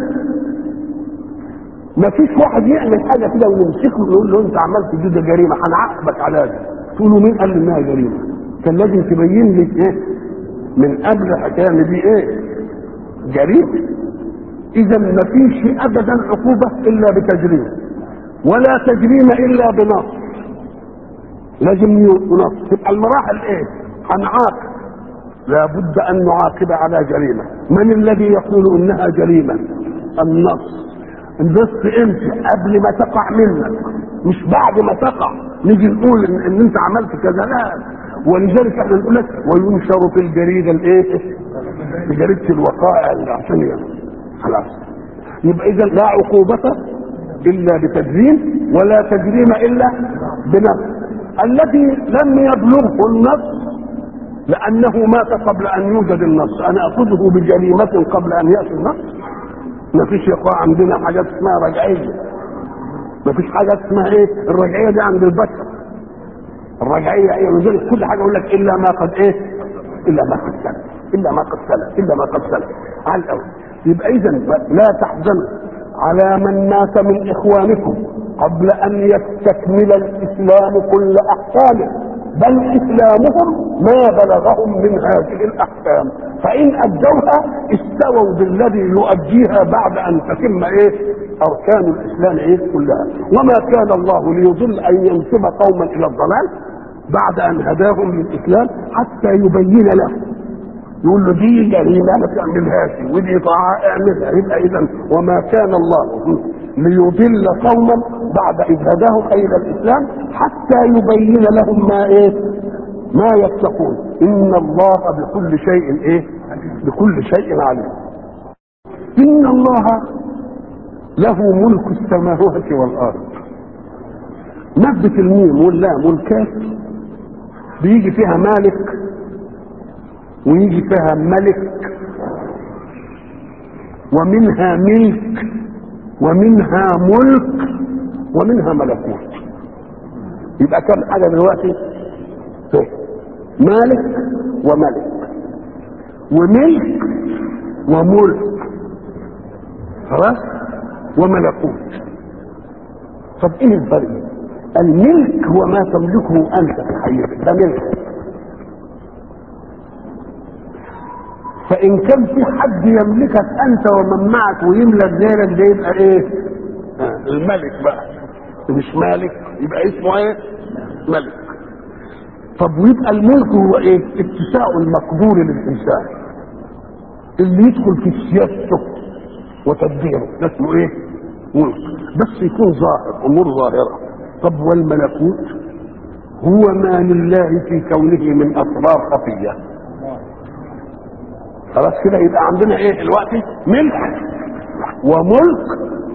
ما فيش واحد يعمل حاجه كده ويمسكه ويقول له انت عملت دي ده جريمه هنعاقبك على ده تقول له مين قال لي انها جريمه كان لازم تبين لي ايه من قبل الحكايه ان دي ايه جريمه اذا ما فيش ابدا عقوبه الا بتجريم ولا تجريم الا بنص لازم ينص تبقى المراحل ايه هنعاقب لابد ان نعاقب على جريمه من الذي يقول انها جريمه النص النص امتى قبل ما تقع منك مش بعد ما تقع نيجي نقول ان, إن انت عملت كذا لا ولذلك احنا نقول لك وينشر في الجريده الايه في جريده الوقائع العشانيه خلاص يبقى اذا لا عقوبه الا بتجريم ولا تجريم الا بنص الذي لم يبلغه النص لانه مات قبل ان يوجد النص انا اخذه بجريمه قبل ان ياتي النص ما فيش يا اخوان عندنا حاجات اسمها رجعيه ما فيش حاجه اسمها ايه الرجعيه دي عند البشر الرجعيه ايه ولذلك كل حاجه يقول لك الا ما قد ايه الا ما قد سلف الا ما قد سلف الا ما قد سلف على الاول يبقى اذا لا تحزنوا على من مات من اخوانكم قبل ان يستكمل الاسلام كل احكامه بل اسلامهم ما بلغهم من هذه الاحكام فان ادوها استووا بالذي يؤديها بعد ان تتم ايه اركان الاسلام ايه كلها وما كان الله ليضل ان ينسب قوما الى الضلال بعد ان هداهم للاسلام حتى يبين لهم يقول له دي جريمه ما تعملهاش ودي طاعه اعملها يبقى اذا وما كان الله ليضل قوما بعد اذ هداهم اي الى الاسلام حتى يبين لهم ما ايه ما يتقون ان الله بكل شيء ايه بكل شيء عليم ان الله له ملك السماوات والارض نبت الميم واللام والكاف بيجي فيها مالك ويجي فيها ملك ومنها ملك ومنها ملك ومنها ملكوت يبقى كم حاجه دلوقتي مالك وملك وملك وملك خلاص وملكوت طب ايه الفرق الملك هو ما تملكه انت في حياتك ده ملك فان كان في حد يملكك انت ومن معك ويملك غيرك ده يبقى ايه آه الملك بقى مش مالك يبقى اسمه ايه ملك طب ويبقى الملك هو ايه اتساع المقدور للانسان اللي يدخل في سياسته وتدبيره ده اسمه ايه ملك بس يكون ظاهر امور ظاهره طب والملكوت هو ما لله في كونه من اسرار خفيه خلاص كده يبقى عندنا ايه دلوقتي ملك وملك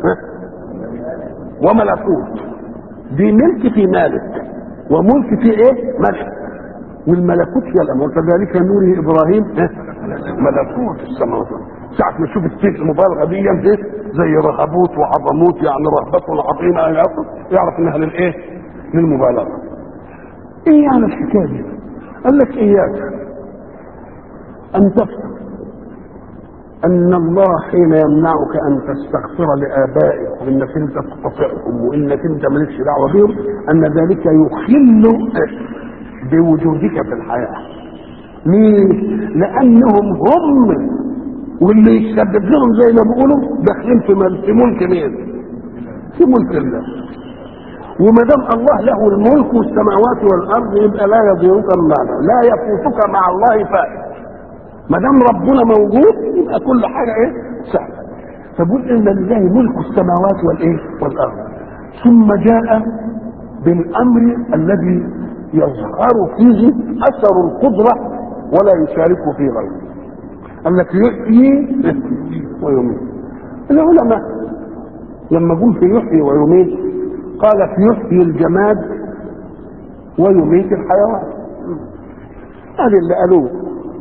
وملكوت دي ملك في مالك وملك في ايه ملك والملكوت هي الامر كذلك نوري ابراهيم ملكوت السماوات ساعة ما تشوف السيف المبالغة دي زي رهبوت وعظموت يعني رهبة عظيمة الى اخره يعرف انها للايه؟ للمبالغة. ايه يعني الحكاية دي؟ قال لك اياك ان تفهم ان الله حين يمنعك ان تستغفر لابائك وانك انت تقطعهم وانك انت مالكش دعوه بهم ان ذلك يخل بوجودك في الحياه. ليه؟ لانهم هم واللي يسبب لهم زي ما بيقولوا داخلين في في ملك مين؟ في ملك الله. وما دام الله له الملك والسماوات والارض يبقى لا يضيعك المعنى، لا يفوتك مع الله فائت. ما دام ربنا موجود يبقى كل حاجه ايه؟ سهله. فبقول ان لله ملك السماوات والايه؟ والارض. ثم جاء بالامر الذي يظهر فيه اثر القدره ولا يشارك في غيره. قال لك يحيي ويميت. العلماء لما قول في يحيي ويميت قال في يحيي الجماد ويميت الحيوان. هذا اللي قالوه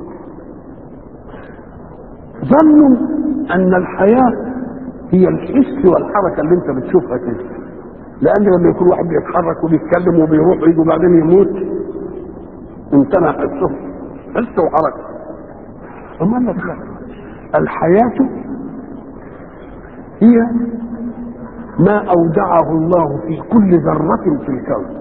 ظنوا ان الحياه هي الحس والحركه اللي انت بتشوفها كده لان لما يكون واحد بيتحرك وبيتكلم وبيروح ويجي وبعدين يموت امتنع حسه حس وحركه اما لك لا الحياه هي ما اودعه الله في كل ذره في الكون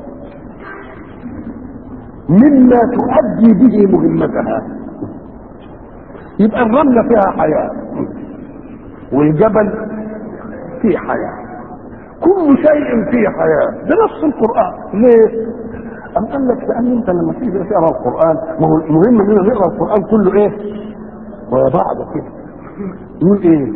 مما تؤدي به مهمتها يبقى الرمله فيها حياه والجبل فيه حياه كل شيء فيه حياه ده نفس القران ليه؟ أم قال لك لأن أنت لما تيجي تقرا القرآن ما هو المهم إننا نقرا القرآن كله إيه؟ ويا بعض كده يقول إيه؟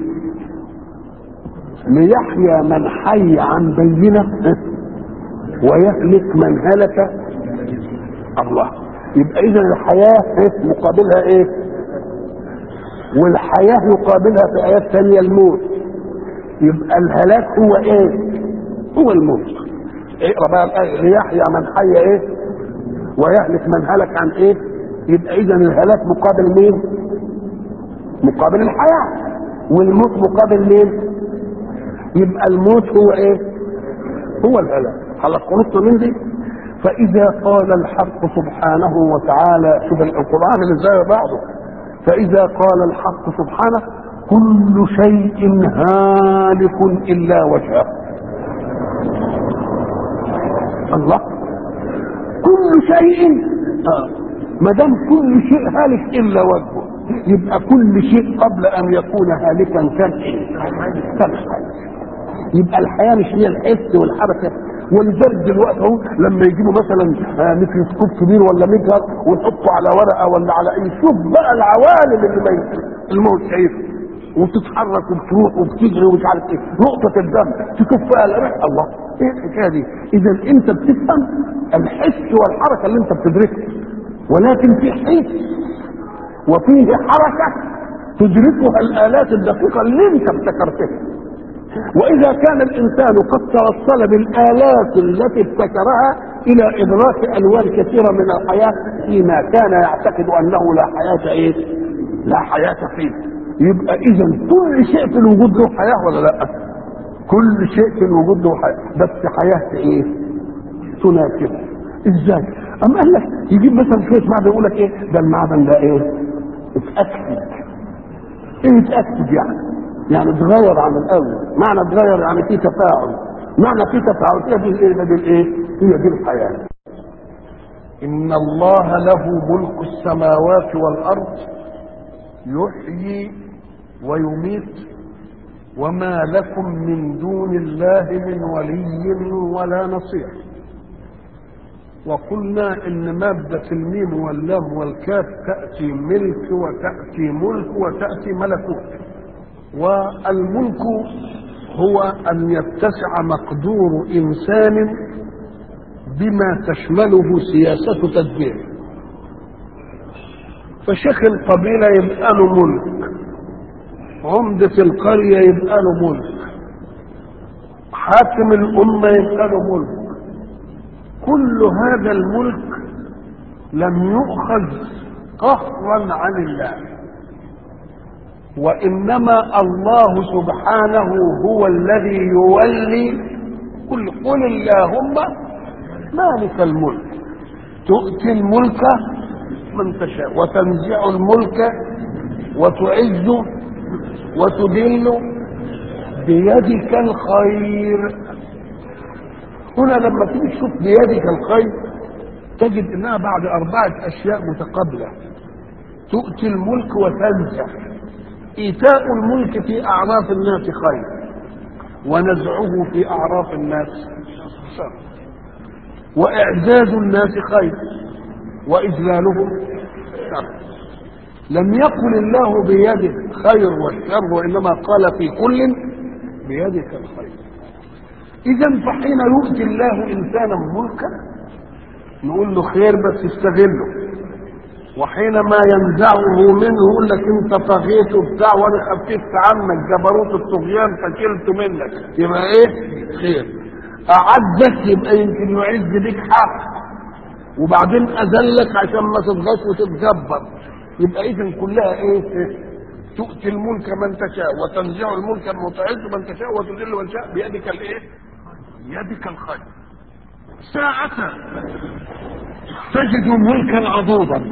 ليحيى من حي عن بينة ويهلك من هلك الله يبقى إذا الحياة إيه؟ مقابلها إيه؟ والحياة يقابلها في آيات ثانية الموت يبقى الهلاك هو إيه؟ هو الموت اقرا بقى الايه ليحيى من حي ايه ويهلك من هلك عن ايه يبقى اذا الهلاك مقابل مين مقابل الحياه والموت مقابل مين يبقى الموت هو ايه هو الهلاك خلاص خلصت من دي فاذا قال الحق سبحانه وتعالى شوف القران اللي زي بعضه فاذا قال الحق سبحانه كل شيء هالك الا وجهه الله كل شيء آه. ما دام كل شيء هالك الا وجهه يبقى كل شيء قبل ان يكون هالكا كان ايه؟ كان حي يبقى الحياه مش هي الحس والحركه ولذلك دلوقتي اهو لما يجيبوا مثلا آه ميكروسكوب كبير ولا مجهر ونحطه على ورقه ولا على ايه شوف بقى العوالم اللي ما الموت شايفها وتتحرك وبتروح وبتجري ومش عارف ايه نقطة الدم تشوف فيها الريح الله ايه الحكاية دي؟ إذا أنت بتفهم الحس والحركة اللي أنت بتدركها ولكن في حس وفيه حركة تدركها الآلات الدقيقة اللي أنت ابتكرتها وإذا كان الإنسان قد توصل بالآلات التي ابتكرها إلى إدراك ألوان كثيرة من الحياة فيما كان يعتقد أنه لا حياة إيه؟ لا حياة فيه يبقى اذا كل شيء في الوجود له حياه ولا لا كل شيء في الوجود له حياه بس حياه ايه تناسبه ازاي اما قال لك يجيب مثلا شويه معدن يقول لك ايه ده المعدن ده ايه اتاكد ايه اتاكد يعني يعني اتغير عن الاول معنى اتغير يعني في تفاعل معنى في تفاعل هي دي الايه دي الايه هي دي الحياه ان الله له ملك السماوات والارض يحيي ويميت وما لكم من دون الله من ولي ولا نصير وقلنا ان مادة الميم واللام والكاف تأتي ملك وتأتي ملك وتأتي ملكوت والملك هو ان يتسع مقدور انسان بما تشمله سياسة تدبيره فشيخ القبيلة يبقى له ملك عمدة القرية يبقى له ملك حاكم الأمة يبقى له ملك كل هذا الملك لم يؤخذ قهرا عن الله وإنما الله سبحانه هو الذي يولي قل قل اللهم مالك الملك تؤتي الملك من تشاء وتنزع الملك وتعز وتذل بيدك الخير هنا لما تيجي تشوف بيدك الخير تجد انها بعد اربعه اشياء متقابله تؤتي الملك وتنزع ايتاء الملك في اعراف الناس خير ونزعه في اعراف الناس شر واعزاز الناس خير واذلالهم شر لم يقل الله بيده خير والشر وانما قال في كل بيدك الخير اذا فحين يؤتي الله انسانا ملكا نقول له خير بس استغله وحينما ينزعه منه يقول لك انت طغيت وبتاع وانا خففت عنك جبروت الطغيان فكلت منك يبقى ايه خير اعزك يبقى يمكن يعز بك حق وبعدين اذلك عشان ما تضغط وتتجبر يبقى اذا كلها ايه تؤتي الملك من تشاء وتنزع الملك من تعز من تشاء وتذل من تشاء بيدك الايه بيدك الخير ساعة تجد ملكا عضوضا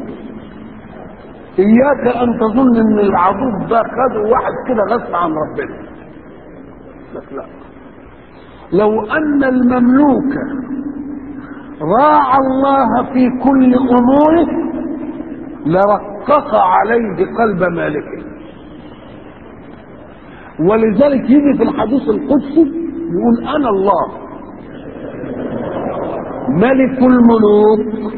اياك ان تظن ان العضوض ده خده واحد كده غصب عن ربنا لك لا لو ان المملوك راعى الله في كل اموره لرقق عليه قلب مالكه ولذلك يجي في الحديث القدسي يقول انا الله ملك الملوك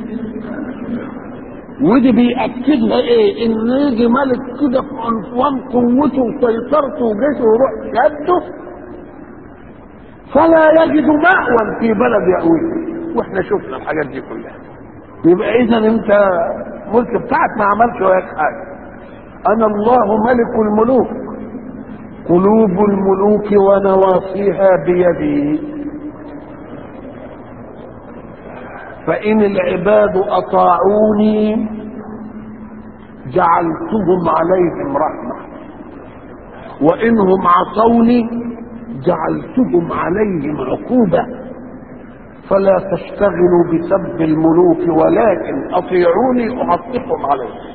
ودي بيأكدها ايه ان يجي ملك كده في عنفوان قوته وسيطرته وجيشه ويروح يده فلا يجد مأوى في بلد يأويه واحنا شفنا الحاجات دي كلها يبقى اذا انت الملك بتاعك ما عملش وياك حاجه انا الله ملك الملوك قلوب الملوك ونواصيها بيدي فإن العباد أطاعوني جعلتهم عليهم رحمة وإنهم عصوني جعلتهم عليهم عقوبة فلا تشتغلوا بسب الملوك ولكن أطيعوني أعطفهم عليهم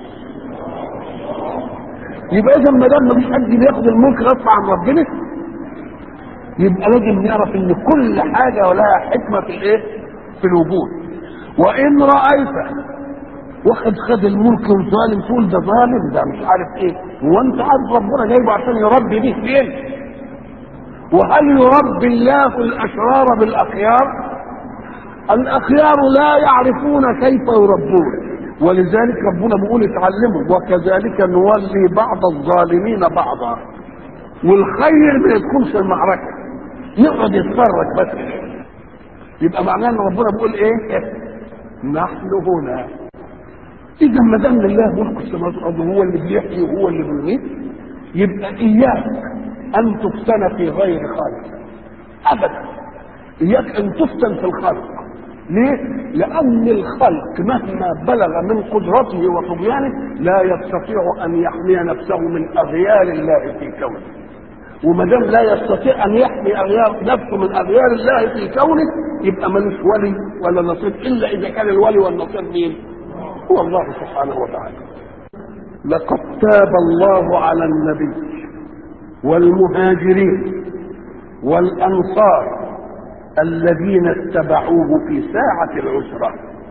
يبقى إذا ما دام مفيش حد بياخد الملك غصب عن ربنا يبقى لازم نعرف إن كل حاجة ولها حكمة في الإيه؟ في الوجود وان رايت واخد خد الملك وظالم تقول ده ظالم ده مش عارف ايه هو انت عارف ربنا جايبه عشان يربي به فين وهل يربي الله الاشرار بالاخيار الاخيار لا يعرفون كيف يربون ولذلك ربنا بيقول اتعلموا وكذلك نولي بعض الظالمين بعضا والخير ما يدخلش المعركه يقعد يتفرج بس يبقى معناه ان ربنا بيقول ايه نحن هنا اذا ما دام لله ملك السماوات والارض هو اللي بيحيي وهو اللي بيميت يبقى اياك ان تفتن في غير خالق ابدا اياك ان تفتن في الخلق ليه؟ لأن الخلق مهما بلغ من قدرته وطغيانه لا يستطيع أن يحمي نفسه من أغيار الله في كونه. وما دام لا يستطيع ان يحمي اغيار نفسه من اغيار الله في كونه يبقى ملوش ولي ولا نصير الا اذا كان الولي والنصير مين؟ هو الله سبحانه وتعالى. لقد تاب الله على النبي والمهاجرين والانصار الذين اتبعوه في ساعة العسرة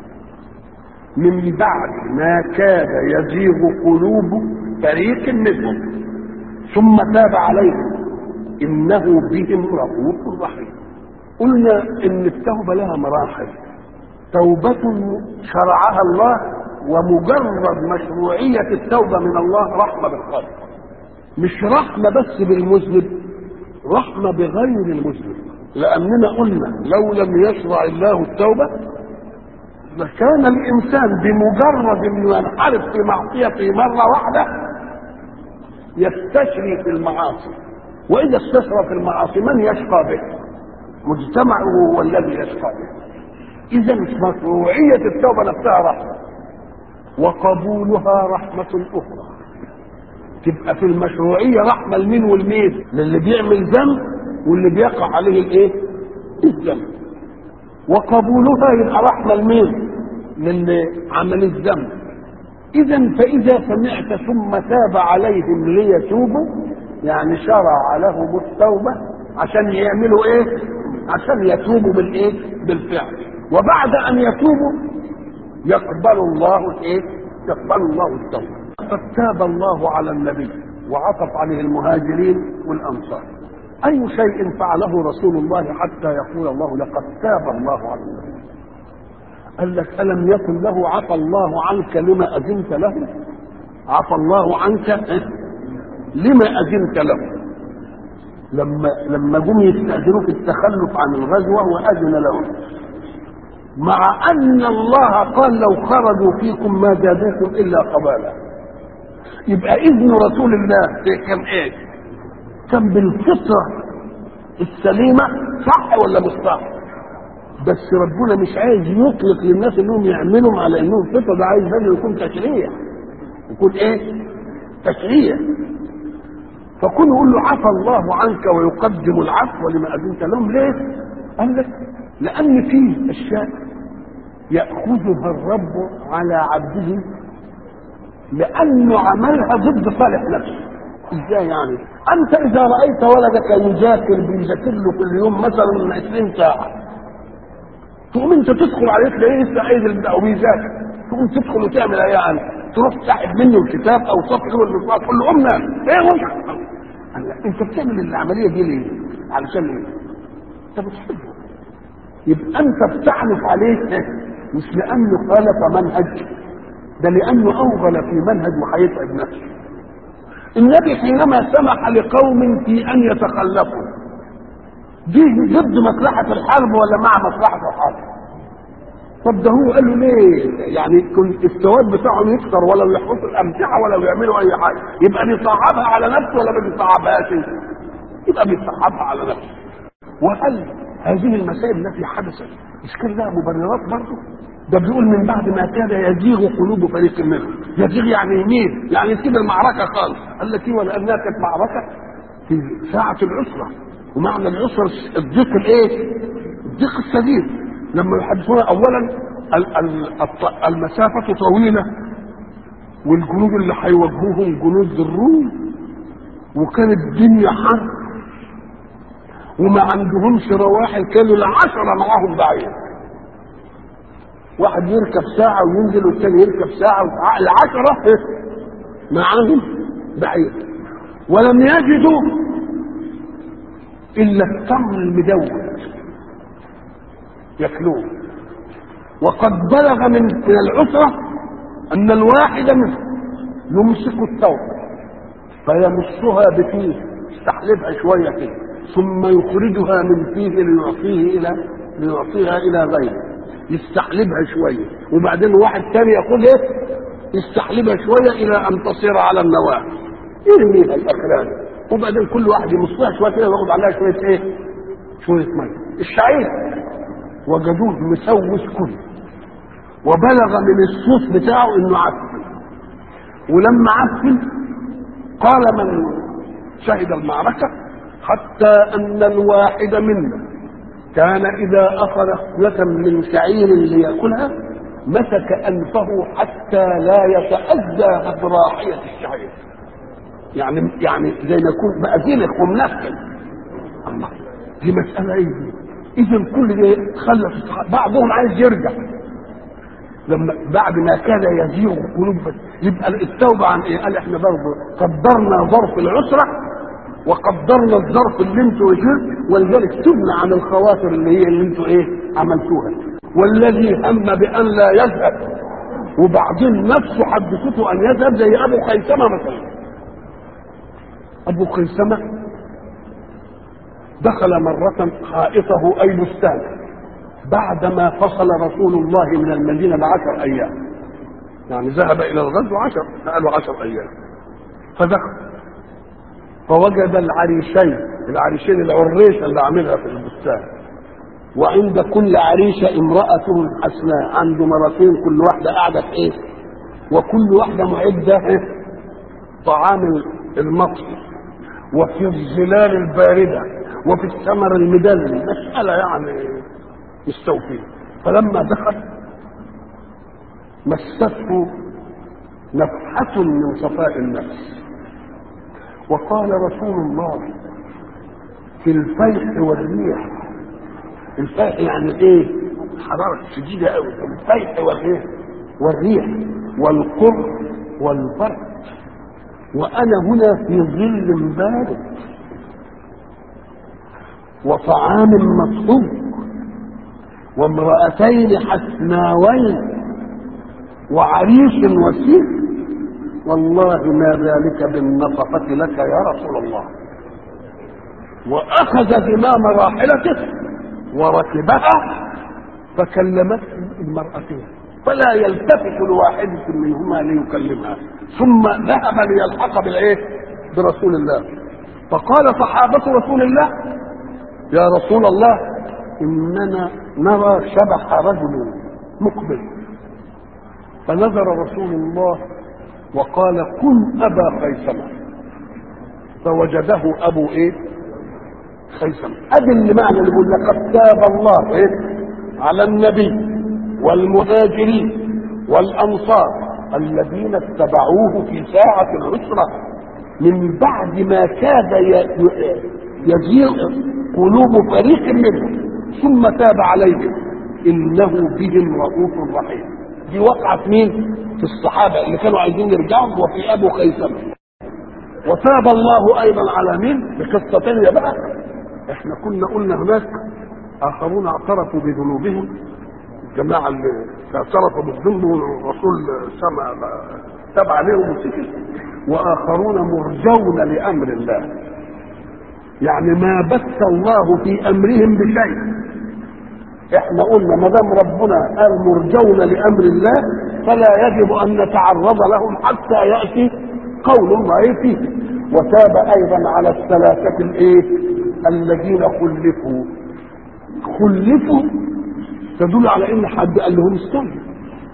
من بعد ما كاد يزيغ قلوب فريق منهم ثم تاب عليهم انه بهم رؤوف رحيم قلنا ان التوبه لها مراحل توبه شرعها الله ومجرد مشروعيه التوبه من الله رحمه بالخلق مش رحمه بس بالمذنب رحمه بغير المذنب لاننا قلنا لو لم يشرع الله التوبه لكان الانسان بمجرد انه ينحرف في معصيته مره واحده يستشري في المعاصي واذا استشرى في المعاصي من يشقى به مجتمعه هو الذي يشقى به اذا مشروعيه التوبه نفسها رحمه وقبولها رحمه اخرى تبقى في المشروعيه رحمه لمين والمين للي بيعمل ذنب واللي بيقع عليه الايه الذنب وقبولها يبقى رحمه لمين للي عمل الذنب اذا فاذا سمعت ثم تاب عليهم ليتوبوا يعني شرع لهم التوبه عشان يعملوا ايه عشان يتوبوا بالايه بالفعل وبعد ان يتوبوا يقبل الله الايه يقبل الله التوبه قد تاب الله على النبي وعطف عليه المهاجرين والانصار اي شيء فعله رسول الله حتى يقول الله لقد تاب الله على النبي قال لك ألم يكن له عفى الله عنك لما أذنت له عفى الله عنك لما أذنت له لما لما جم يستأذنوا في التخلف عن الغزوة وأذن لهم مع أن الله قال لو خرجوا فيكم ما زادوكم إلا قبالا يبقى إذن رسول الله كان إيه؟ كان بالفطرة السليمة صح ولا مش صح؟ بس ربنا مش عايز يطلق للناس انهم يعملوا على انهم فطره ده عايز لازم يكون تشريع يكون ايه؟ تشريع فكون يقول له عفى الله عنك ويقدم العفو لما اذنت لهم ليه؟ قال لك لأن فيه أشياء يأخذها الرب على عبده لأنه عملها ضد صالح نفسه ازاي يعني؟ أنت إذا رأيت ولدك يذاكر بيذاكر له كل يوم مثلا 20 ساعة تقوم أنت تدخل عليه تلاقيه لسه عايز أو بيذاكر تقوم تدخل وتعمل إيه يعني؟ تروح تسحب منه الكتاب أو صفحة والمصباح تقول له قمنا إيه وانت؟ أنت بتعمل العملية دي ليه؟ علشان إيه؟ أنت بتحبه يبقى أنت بتعنف عليه مش لأنه خالف منهج ده لأنه أوغل في منهج وهيتعب نفسه النبي حينما سمح لقوم في ان يتخلفوا دي ضد مصلحة الحرب ولا مع مصلحة الحرب طب ده هو قال له ليه يعني كل السواد بتاعهم يكسر ولو يحرسوا الامتعه ولو يعملوا اي حاجه يبقى بيصعبها على نفسه ولا ما بيصعبهاش يبقى بيصعبها على نفسه وهل هذه المسائل التي حدثت مش كان لها مبررات برضه ده بيقول من بعد ما كاد يزيغ قلوب فريق منهم يزيغ يعني يمين يعني يسيب المعركه خالص قال لك ايه ولانها كانت معركه في ساعه العسره ومعنى العسره الضيق الايه؟ الضيق الشديد لما يحدثون اولا ال- ال- الط- المسافه طويله والجنود اللي هيواجهوهم جنود الروم وكانت الدنيا حر وما عندهمش رواحل كانوا العشره معاهم بعيد واحد يركب ساعة وينزل والتاني يركب ساعة وساعة العشرة معاهم بعيد ولم يجدوا إلا التمر المدود ياكلوه وقد بلغ من من العسرة أن الواحد منهم يمسك الثوب فيمصها بفيه يستحلبها شوية كده ثم يخرجها من فيه ليعطيه إلى ليعطيها إلى غيره يستحلبها شويه وبعدين واحد ثاني ياخدها يستحلبها شويه الى ان تصير على النواه يرميها الاكران وبعدين كل واحد يمصها شويه كده وياخد عليها شويه ايه؟ شويه ميه الشعير وجدوه مسوس كله وبلغ من الصوت بتاعه انه عفن ولما عفن قال من شهد المعركه حتى ان الواحد منا كان إذا أخذ خلة من شعير ليأكلها مسك أنفه حتى لا يتأذى براحية الشعير يعني يعني زي ما يكون بقى زينك ومنفل الله دي مسألة إيه دي؟ إذا كل ده خلف بعضهم عايز يرجع لما بعد ما كان يزيغ قلوب يبقى التوبة عن إيه؟ قال إحنا برضه قدرنا ظرف العسرة وقدرنا الظرف اللي انتوا ايه ولذلك تبنى عن الخواطر اللي هي اللي انتوا ايه عملتوها والذي هم بان لا يذهب وبعدين نفسه حدثته ان يذهب زي ابو خيثمه مثلا ابو خيثمه دخل مرة حائطه أي بستان بعدما فصل رسول الله من المدينة بعشر أيام يعني ذهب إلى الغزو عشر قالوا عشر أيام فدخل فوجد العريشين العريشين العريشة اللي عاملها في البستان وعند كل عريشة امرأة حسناء عنده مرتين كل واحدة قاعدة في ايه وكل واحدة معدة إيه؟ طعام المطر وفي الظلال الباردة وفي الثمر المدلل مسألة يعني مستوفية فلما دخل مسته نفحة من صفاء النفس وقال رسول الله في الفيح والريح الفيح يعني ايه حرارة شديدة قوي الفيح والايه والريح والقر والبرد وانا هنا في ظل بارد وطعام مطلوب وامرأتين حسناوين وعريش وسيم والله ما ذلك بالنفقة لك يا رسول الله وأخذ زمام راحلته وركبها فكلمته المرأتين فلا يلتفت لواحدة منهما ليكلمها ثم ذهب ليلحق بالايه؟ برسول الله فقال صحابة رسول الله يا رسول الله إننا نرى شبح رجل مقبل فنظر رسول الله وقال كن ابا خيثمه فوجده ابو ايه خيثم ادي اللي معنى اللي يقول لقد تاب الله إيه؟ على النبي والمهاجرين والانصار الذين اتبعوه في ساعة العسرة من بعد ما كاد يزيغ قلوب فريق منهم ثم تاب عليهم انه بهم رؤوف رحيم دي وقعت مين في الصحابة اللي كانوا عايزين يرجعوا وفي ابو خيثمة وتاب الله ايضا على مين بقصة تانية بقى احنا كنا قلنا هناك اخرون اعترفوا بذنوبهم الجماعة اللي اعترفوا بالذنب والرسول سمع تاب عليهم وسكت واخرون مرجون لامر الله يعني ما بث الله في امرهم بشيء احنا قلنا ما دام ربنا قال مرجون لامر الله فلا يجب ان نتعرض لهم حتى ياتي قول الله فيه وتاب ايضا على الثلاثه الايه الذين خلفوا خلفوا تدل على ان حد قال لهم استنوا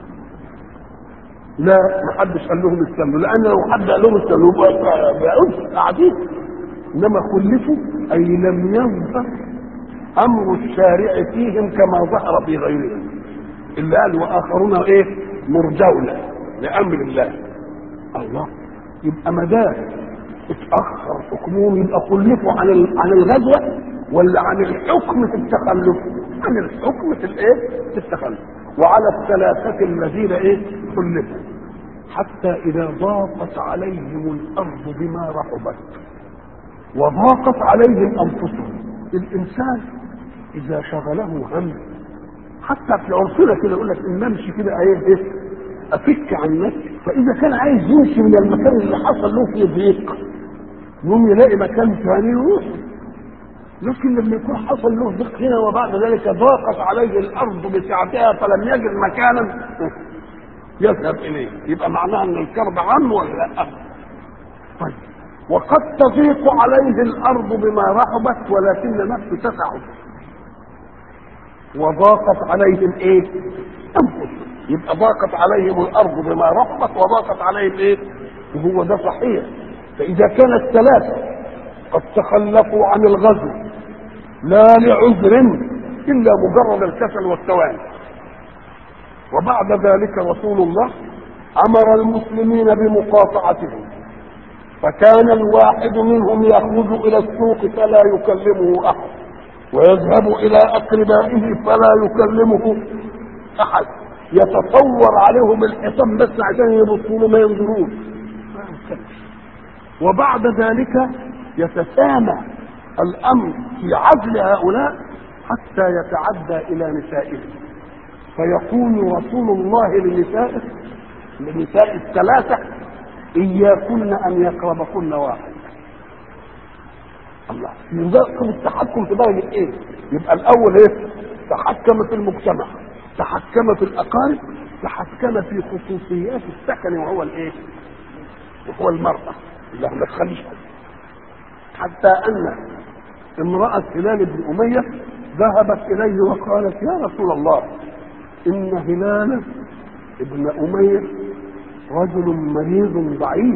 لا ما حدش قال لهم استنوا لان لو حد قال لهم استنوا بيقعدوا قاعدين انما خلفوا اي لم يظهر امر الشارع فيهم كما ظهر في غيرهم اللي قال واخرون ايه مرجون لامر الله الله يبقى ما دام اتاخر حكمهم يبقى خلفوا عن عن الغزوه ولا عن الحكم في التخلف عن الحكم في الايه في التخلف وعلى الثلاثه الذين ايه خلفوا حتى اذا ضاقت عليهم الارض بما رحبت وضاقت عليهم انفسهم الانسان اذا شغله هم حتى في عرفنا كده يقول لك ان نمشي كده ايه ايه افك عن نفسي فاذا كان عايز يمشي من المكان اللي حصل له فيه ضيق يقوم يلاقي مكان ثاني يروح لكن لما يكون حصل له ضيق هنا وبعد ذلك ضاقت عليه الارض بسعتها فلم يجد مكانا يذهب اليه يبقى معناها ان الكرب عنه ولا لا طيب وقد تضيق عليه الارض بما رحبت ولكن نفسه تسعه وضاقت عليهم ايه انفسهم يبقى ضاقت عليهم الارض بما رحبت وضاقت عليهم ايه وهو ده صحيح فاذا كان الثلاثه قد تخلفوا عن الغزو لا لعذر الا مجرد الكسل والتواني وبعد ذلك رسول الله امر المسلمين بمقاطعتهم فكان الواحد منهم يخرج الى السوق فلا يكلمه احد ويذهب الى اقربائه فلا يكلمه احد يتصور عليهم الحصان بس عشان يبصوا له ما ينظرون وبعد ذلك يتسامى الامر في عزل هؤلاء حتى يتعدى الى نسائهم فيقول رسول الله لنسائه لنساء الثلاثه اياكن ان يقربكن واحد الله يذكر التحكم في درجه ايه يبقى الاول ايه تحكم في المجتمع تحكم في الاقارب تحكم في خصوصيات السكن وهو الايه وهو المرأة اللي ما تخليش حتى ان امرأة هلال بن أمية ذهبت إليه وقالت يا رسول الله إن هلال ابن أمية رجل مريض ضعيف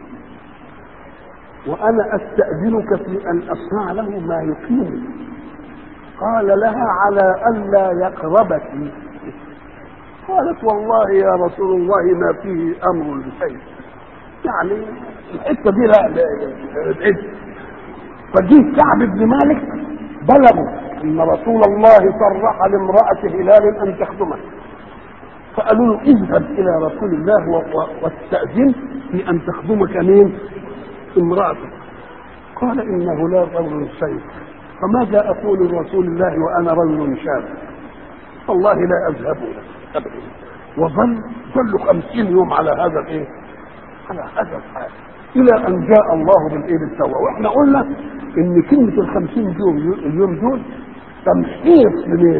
وأنا أستأذنك في أن أصنع له ما يقيمه قال لها على ألا يقربك قالت والله يا رسول الله ما فيه أمر بشيء يعني الحتة دي لا لا فجه كعب بن مالك بلغوا ان رسول الله صرح لامرأة هلال ان تخدمه فقالوا له اذهب الى رسول الله واستأذن في ان تخدمك مين امرأتك قال انه لا رجل سيف فماذا اقول لرسول الله وانا رجل شاب والله لا اذهب ابدا وظل ظلوا خمسين يوم على هذا الايه على هذا الحال الى ان جاء الله بالايه بالتوبه واحنا قلنا ان كلمه الخمسين يوم اليوم دول تمحيص لمين؟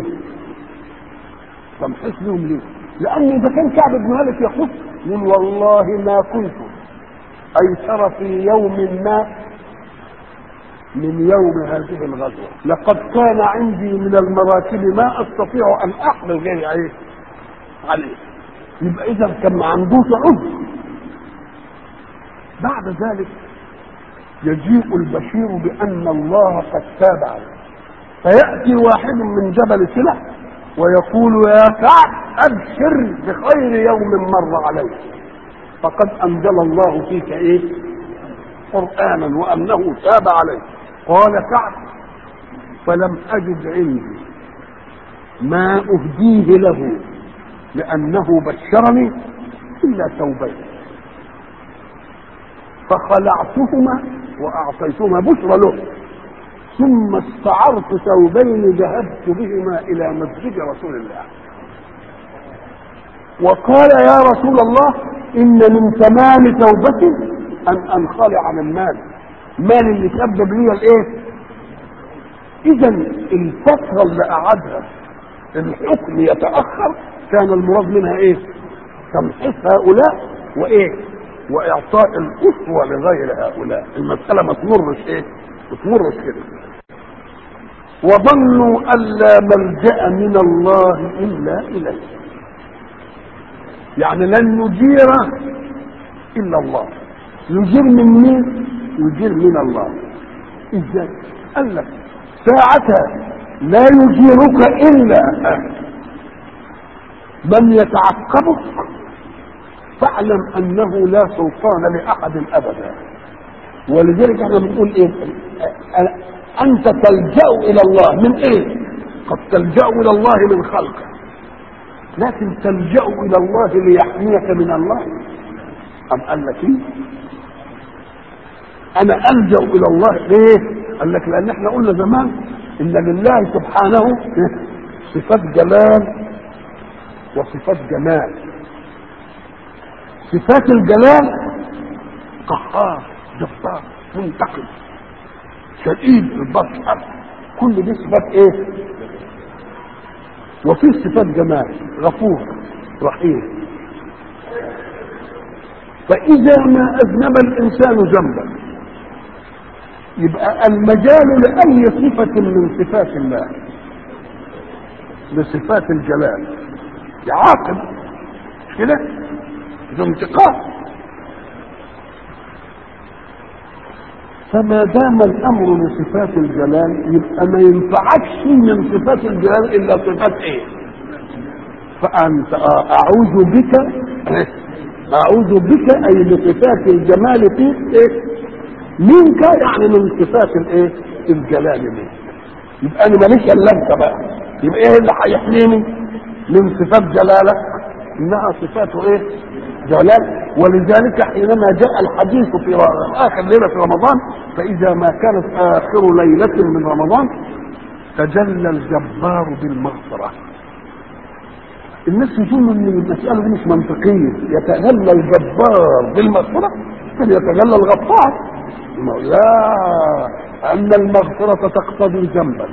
تمحيص لهم ليه؟ لان اذا كان كعب بن مالك يقول يقول والله ما كنت ايسر في يوم ما من يوم هذه الغزوه لقد كان عندي من المراكب ما استطيع ان احمل غيري عليه عليه يبقى اذا كان ما عندوش عذر بعد ذلك يجيء البشير بأن الله قد تاب عليه فيأتي واحد من جبل سلع ويقول يا كعب أبشر بخير يوم مر عليك فقد أنزل الله فيك إيه قرآنا وأنه تاب عليك قال كعب فلم أجد عندي ما أهديه له لأنه بشرني إلا ثوبين فخلعتهما وأعطيتهما بشرى له ثم استعرت ثوبين ذهبت بهما إلى مسجد رسول الله وقال يا رسول الله إن من تمام توبتي أن أنخلع من مال مال اللي سبب لي الإيه؟ إذا الفترة اللي قعدها الحكم يتأخر كان المراد منها إيه؟ تمحيص هؤلاء وإيه؟ وإعطاء الأسوة لغير هؤلاء المسألة ما تمرش إيه؟ ما تمرش كده وظنوا أن لا ملجأ من الله إلا إليه يعني لن يجير إلا الله يجير من مين؟ يجير من الله إزاي؟ قال لك ساعتها لا يجيرك إلا من يتعقبك فاعلم أنه لا سلطان لأحد أبدا ولذلك احنا بنقول ايه انت تلجا الى الله من ايه قد تلجا الى الله من خلقه لكن تلجا الى الله ليحميك من الله ام قال لك ايه انا الجا الى الله ليه قال لك لان احنا قلنا زمان ان لله سبحانه صفات جلال وصفات جمال صفات الجلال قهار جبار منتقم شديد البطش كل دي صفات ايه وفي صفات جمال غفور رحيم فاذا ما اذنب الانسان ذنبا يبقى المجال لاي صفه من صفات الله لصفات الجلال يعاقب مش كده ذو انتقام فما دام الامر لصفات الجلال يبقى ما ينفعكش من صفات الجلال الا صفات ايه فانت اعوذ بك اعوذ بك اي بصفات الجمال فيك ايه منك يعني من صفات الايه الجلال منك يبقى انا ماليش الا انت بقى يبقى ايه اللي هيحميني من صفات جلالك انها صفاته ايه جلال ولذلك حينما جاء الحديث في اخر ليله في رمضان فاذا ما كانت اخر ليله من رمضان تجلى الجبار بالمغفره الناس يظنوا ان المساله دي مش منطقيه يتجلى الجبار بالمغفره بل يتجلى الغفار لا ان المغفره تقتضي ذنبا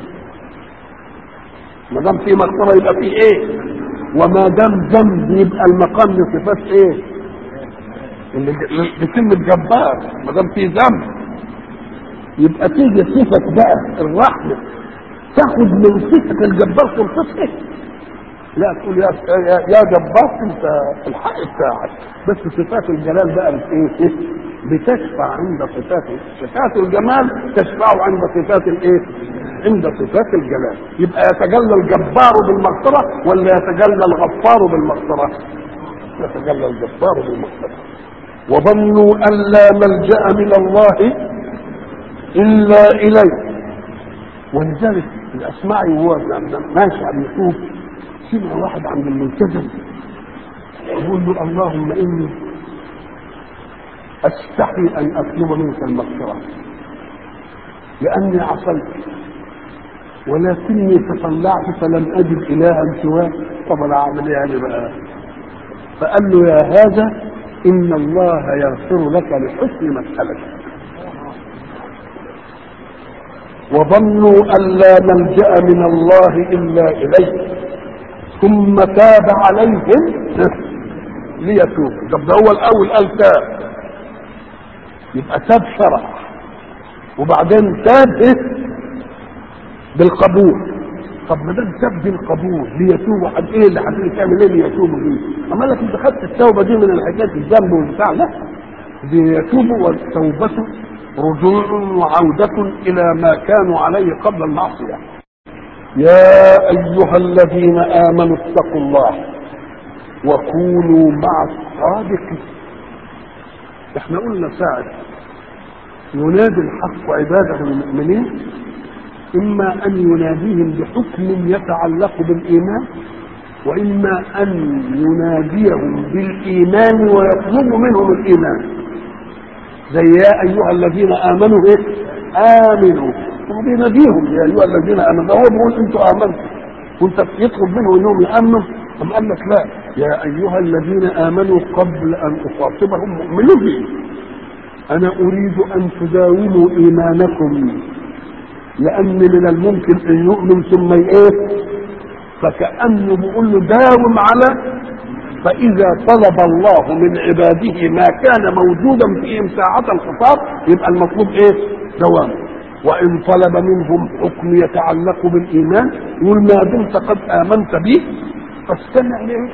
ما دام في مغفره يبقى في ايه وما دام ذنب يبقى المقام لصفات ايه اللي بكلمة جبار ما دام في ذنب يبقى تيجي صفة بقى الرحمة تاخد من صفة الجبار سلطته لا تقول يا يا, يا جبار انت الحق بتاعك بس صفات الجلال بقى ايه بتشفع عند صفات صفات الجمال تشفع عند صفات الايه عند صفات الجلال يبقى يتجلى الجبار بالمغفرة ولا يتجلى الغفار بالمغفرة يتجلى الجبار بالمغفرة وظنوا أن لا ملجأ من الله إلا إليه ولذلك الأسماعي وهو ماشي عم يشوف سمع واحد عند الملتزم يقول له اللهم إني أستحي أن أطلب منك المغفرة لأني عصيت ولكني تطلعت فلم أجد إلها سواك طب أنا أعمل إيه يعني بقى فقال له يا هذا إن الله يغفر لك لحسن مسألتك وظنوا أن لا ملجأ من الله إلا إليه ثم تاب عليهم ليتوبوا طب ده هو الأول قال تاب يبقى تاب شرع وبعدين تاب إيه بالقبول طب ما دام تاب بالقبول ليتوبوا حد ايه اللي حد تعمل ايه ليتوبوا دي؟ اما لك انت خدت التوبه دي من الحكايه الذنب والبتاع لا ليتوبوا والتوبه رجوع وعودة إلى ما كانوا عليه قبل المعصية يا أيها الذين آمنوا اتقوا الله وكونوا مع الصادقين احنا قلنا ساعة ينادي الحق عباده المؤمنين إما أن يناديهم بحكم يتعلق بالإيمان وإما أن يناديهم بالإيمان ويطلب منهم الإيمان زي يا أيها الذين آمنوا إيه؟ آمنوا هو بيناديهم يا أيها الذين آمنوا ده هو بيقول أنتوا آمنتوا وأنت يطلب منهم إنهم يآمنوا أم قال لك لا يا أيها الذين آمنوا قبل أن أخاطبهم مؤمنون بي أنا أريد أن تداوموا إيمانكم لأن من الممكن أن يؤمن ثم إيه فكأنه بيقول له داوم على فإذا طلب الله من عباده ما كان موجودا فيهم ساعة الخطاب يبقى المطلوب إيه؟ دوام وإن طلب منهم حكم يتعلق بالإيمان يقول ما دمت قد آمنت به فاستمع لإيه؟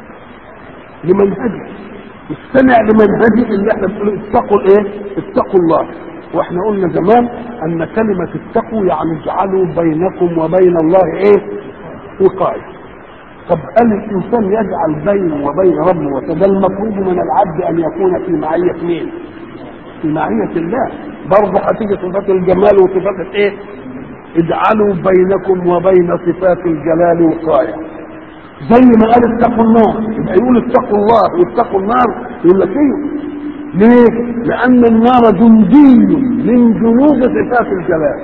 لمنهجه استمع لمنهجه اللي احنا بنقول اتقوا الايه؟ اتقوا الله واحنا قلنا زمان ان كلمة اتقوا يعني اجعلوا بينكم وبين الله ايه؟ وقاية طب هل الانسان يجعل بينه وبين ربه وده المطلوب من العبد ان يكون في معية مين؟ في معية الله برضه هتيجي صفات الجمال وصفات الايه؟ اجعلوا بينكم وبين صفات الجلال وقاية زي ما قال اتقوا النار يبقى يقول اتقوا الله واتقوا النار يقول لك ايه؟ ليه؟ لأن النار جندي من جنود صفات الجلال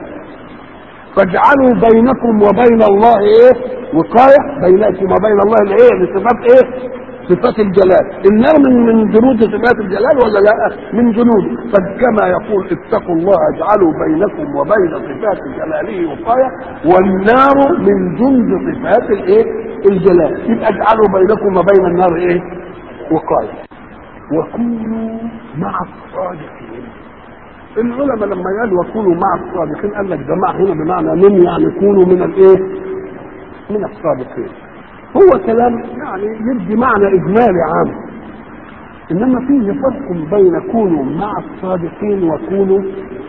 فاجعلوا بينكم وبين الله ايه وقايه بينكم وبين الله الايه لصفات ايه صفات الجلال النار من من جنود صفات الجلال ولا لا من جنود فكما يقول اتقوا الله اجعلوا بينكم وبين صفات جلاله وقايه والنار من جند صفات الايه الجلال يبقى اجعلوا بينكم وبين النار ايه وقايه وكونوا مع الصادقين العلماء لما قالوا وكونوا مع الصادقين قال لك ده مع هنا بمعنى من يعني كونوا من الايه؟ من الصادقين. هو كلام يعني يدي معنى اجمالي عام. انما فيه فرق بين كونوا مع الصادقين وكونوا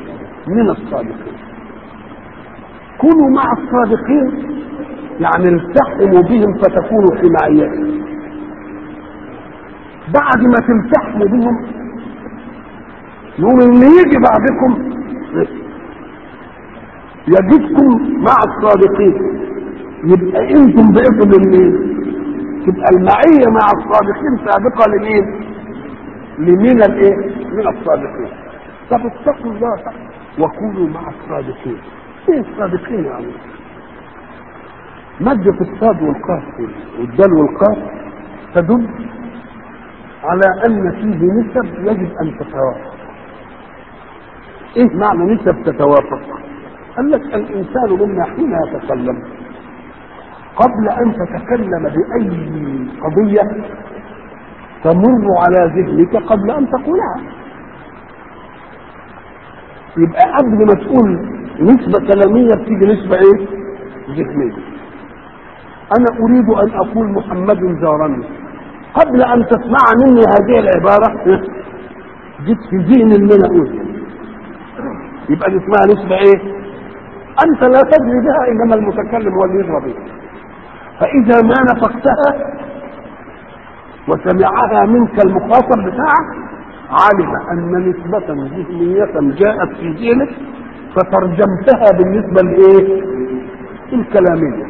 من الصادقين. كونوا مع الصادقين يعني التحموا بهم فتكونوا في معيتهم. بعد ما تلتحموا بهم يقوم اللي يجي بعدكم يجدكم مع الصادقين يبقى انتم بقيتم لمين؟ تبقى المعية مع الصادقين سابقة لمين؟ لمين الايه؟ من الصادقين. طب اتقوا الله وكونوا مع الصادقين. ايه الصادقين يا عم؟ مادة الصاد والقاف والدال والقاف تدل على ان فيه نسب يجب ان تتوافق. ايه معنى نسب تتوافق قال لك الانسان منا حين يتكلم قبل ان تتكلم باي قضيه تمر على ذهنك قبل ان تقولها يبقى قبل ما تقول نسبة كلامية بتيجي نسبة ايه؟ ذهنية. أنا أريد أن أقول محمد زارني. قبل أن تسمع مني هذه العبارة جيت في ذهن اللي أنا أقوله. يبقى دي اسمها نسبة ايه انت لا تدري بها انما المتكلم هو اللي يدرى بها فاذا ما نفقتها وسمعها منك المخاطب بتاعك علم ان نسبة ذهنية جاءت في ذهنك فترجمتها بالنسبة لايه الكلامية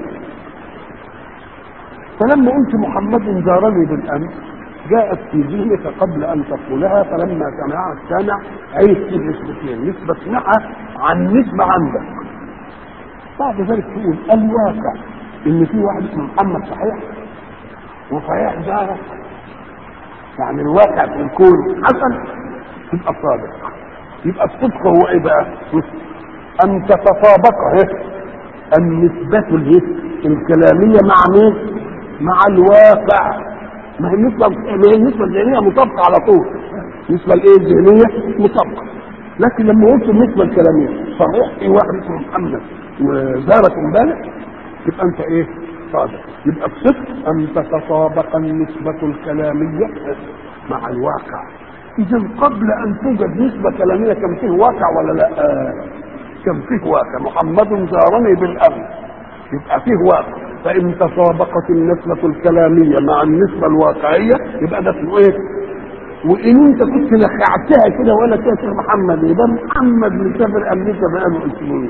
فلما قلت محمد زارني بالامس جاءت في ذهنك قبل ان تقولها فلما سمعها السامع عيش فيه نسبتين نسبة سمعها عن نسبة عندك بعد ذلك تقول الواقع ان في واحد اسمه محمد صحيح وصحيح زارك يعني الواقع في الكون حسن تبقى صادق يبقى الصدق هو ايه بقى؟ ان تتطابق النسبة الكلامية مع مين؟ مع الواقع ما هي النسبة ما هي النسبة الذهنية مطابقة على طول النسبة الايه الذهنية مطابقة لكن لما قلت النسبة الكلامية صحيح في واحد اسمه محمد وزارك امبارح يبقى انت ايه صادق يبقى بصدق ان تتطابق النسبة الكلامية مع الواقع اذا قبل ان توجد نسبه كلاميه كان فيه واقع ولا لا كان فيه واقع محمد زارني بالامن يبقى فيه واقع فان تطابقت النسبه الكلاميه مع النسبه الواقعيه يبقى ده اسمه ايه وان انت كنت لخعتها كده ولا كده شيخ محمد يبقى محمد مسافر امريكا بقاله اسبوعين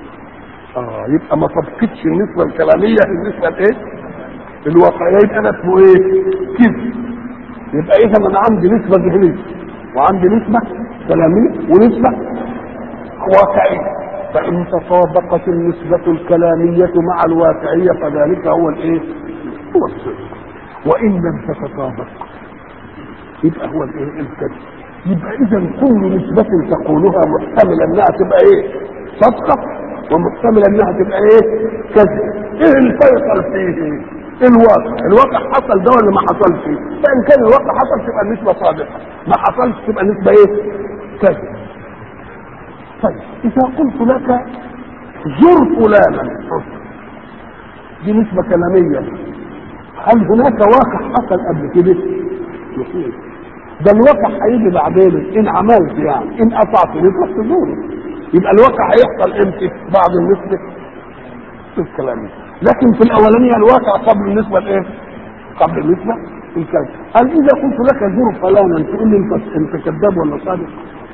اه يبقى ما طبقتش النسبه الكلاميه النسبه الايه الواقعيه يبقى ده اسمه ايه كذب يبقى اذا انا عندي نسبه ذهنيه وعندي نسبه كلاميه ونسبه واقعيه فان تطابقت النسبه الكلاميه مع الواقعيه فذلك هو الايه هو الصدق وان لم تتطابق يبقى هو الايه الكذب يبقى اذا كل نسبه تقولها محتمله انها تبقى ايه صدقه ومحتمله انها تبقى ايه كذب ايه الفيصل فيه الواقع الواقع حصل ده ولا ما حصلش فان كان الواقع حصل تبقى النسبه صادقه ما حصلش تبقى النسبه ايه كذب طيب اذا قلت لك زر فلانا دي نسبه كلاميه هل هناك واقع حصل قبل كده يقول ده الواقع هيجي بعدين ان عملت يعني ان قطعت نسبه تزوره يبقى الواقع هيحصل امتى بعد النسبه الكلاميه لكن في الاولانيه الواقع قبل النسبه الايه؟ قبل النسبه الكذب هل اذا قلت لك زور فلانا تقول لي انت انت كذاب ولا صادق؟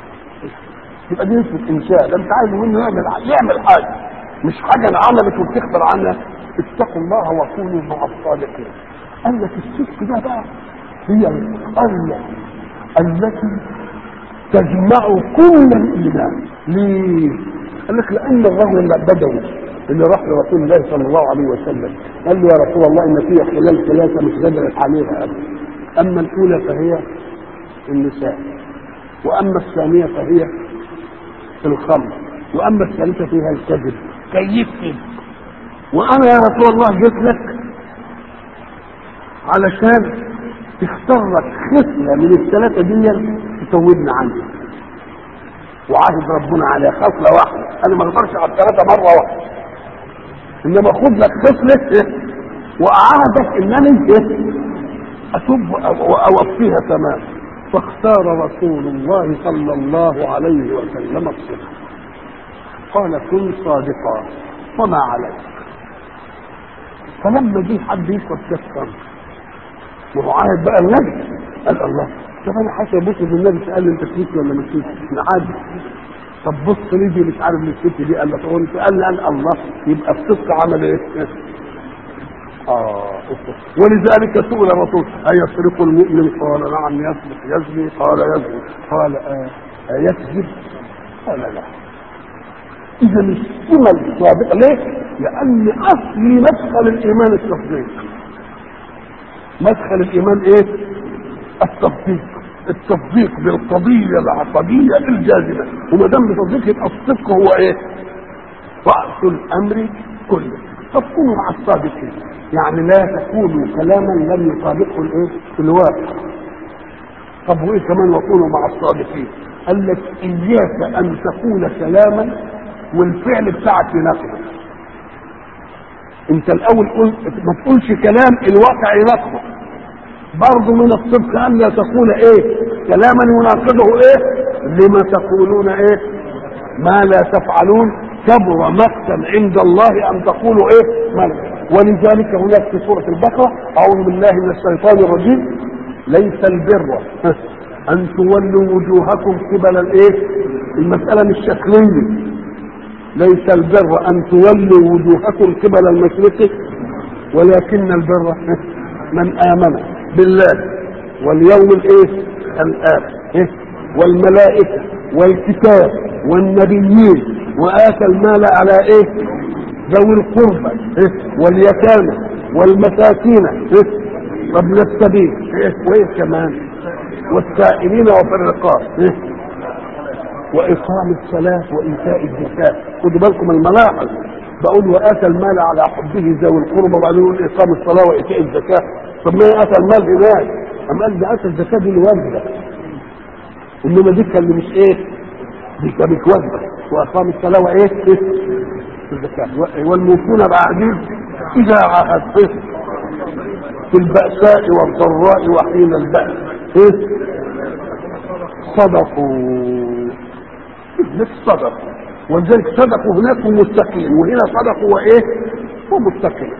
يبقى دي نسبه انشاء ده انت عايز منه يعمل يعمل حاجه مش حاجه انعملت وبتخبر عنها اتقوا الله وكونوا مع الصادقين قال لك الصدق ده بقى هي القريه التي تجمع كل الايمان ليه؟ قال لك لان الرجل البدوي اللي راح لرسول الله صلى الله عليه وسلم قال له يا رسول الله ان فيها خلال ثلاثه مش قادر عليها ابدا اما الاولى فهي النساء واما الثانيه فهي الخمر واما الثالثه فيها الكذب كيف كده وانا يا رسول الله جيت لك علشان تختار لك خصله من الثلاثه دي تزودنا عنها وعاهد ربنا عليها خصله واحده انا ما اقدرش على الثلاثه مره واحده انما خد لك خصله واعاهدك انني اتوب واوفيها تمام فاختار رسول الله صلى الله عليه وسلم الصدق قال كن صادقا وما عليك فلما جه حد يشرب كاس خمر وهو عاهد بقى النبي قال الله طب انا حاسس ابص في النبي سال انت كنت ولا ما كنتش انا عادي طب بص ليجي مش عارف الست دي قال لك هو انت قال لي قال الله يبقى الصدق عمل ايه؟ اه ولذلك سئل الرسول ايسرق المؤمن قال نعم يسرق يزني قال يزني قال آه ايكذب قال لا اذا السمه السابقه ليه؟ لان اصل مدخل الايمان التصديق مدخل الايمان ايه؟ التصديق التصديق بالقضيه العقديه الجاذبه وما دام بتصديق يبقى الصدق هو ايه؟ راس الامر كله فكونوا مع الصادقين يعني لا تقولوا كلاما لم يطابقه الايه؟ الواقع طب وايه كمان وكونوا مع الصادقين قال لك اياك ان تقول كلاما والفعل بتاعك يناقضه انت الاول قلت ما تقولش كلام الواقع يناقضه برضه من الصدق ان لا تقول ايه كلاما يناقضه ايه لما تقولون ايه ما لا تفعلون كبر مقتا عند الله ان تقولوا ايه ما لا. ولذلك هناك في سوره البقره اعوذ بالله من الشيطان الرجيم ليس البر ان تولوا وجوهكم قبل الايه المساله مش شكليه ليس البر ان تولوا وجوهكم قبل المشرق ولكن البر من امن بالله واليوم الايه الاخر إيه؟ والملائكه والكتاب والنبيين واتى المال على ايه ذوي القربى إيه؟ واليتامى والمساكين إيه؟ وابن السبيل إيه؟ وايه كمان والسائلين وفي الرقاب إيه؟ واقام الصلاه وايتاء الزكاه خدوا بالكم الملاحظ بقول واتى المال على حبه ذوي القربى وبعدين يقول اقام الصلاه وايتاء الزكاه طب ما اتى المال هناك اما قال ده اتى الزكاه دي الواجبه انما دي كان مش ايه دي كانت واجبه واقام الصلاه وايه إيه؟ الزكاه والموفون بعهدهم اذا عاهدت في البأساء والضراء وحين البأس إيه؟ صدقوا كلمة صدقوا ولذلك صدقوا هناك ومتقين وهنا صدقوا وايه ومتقين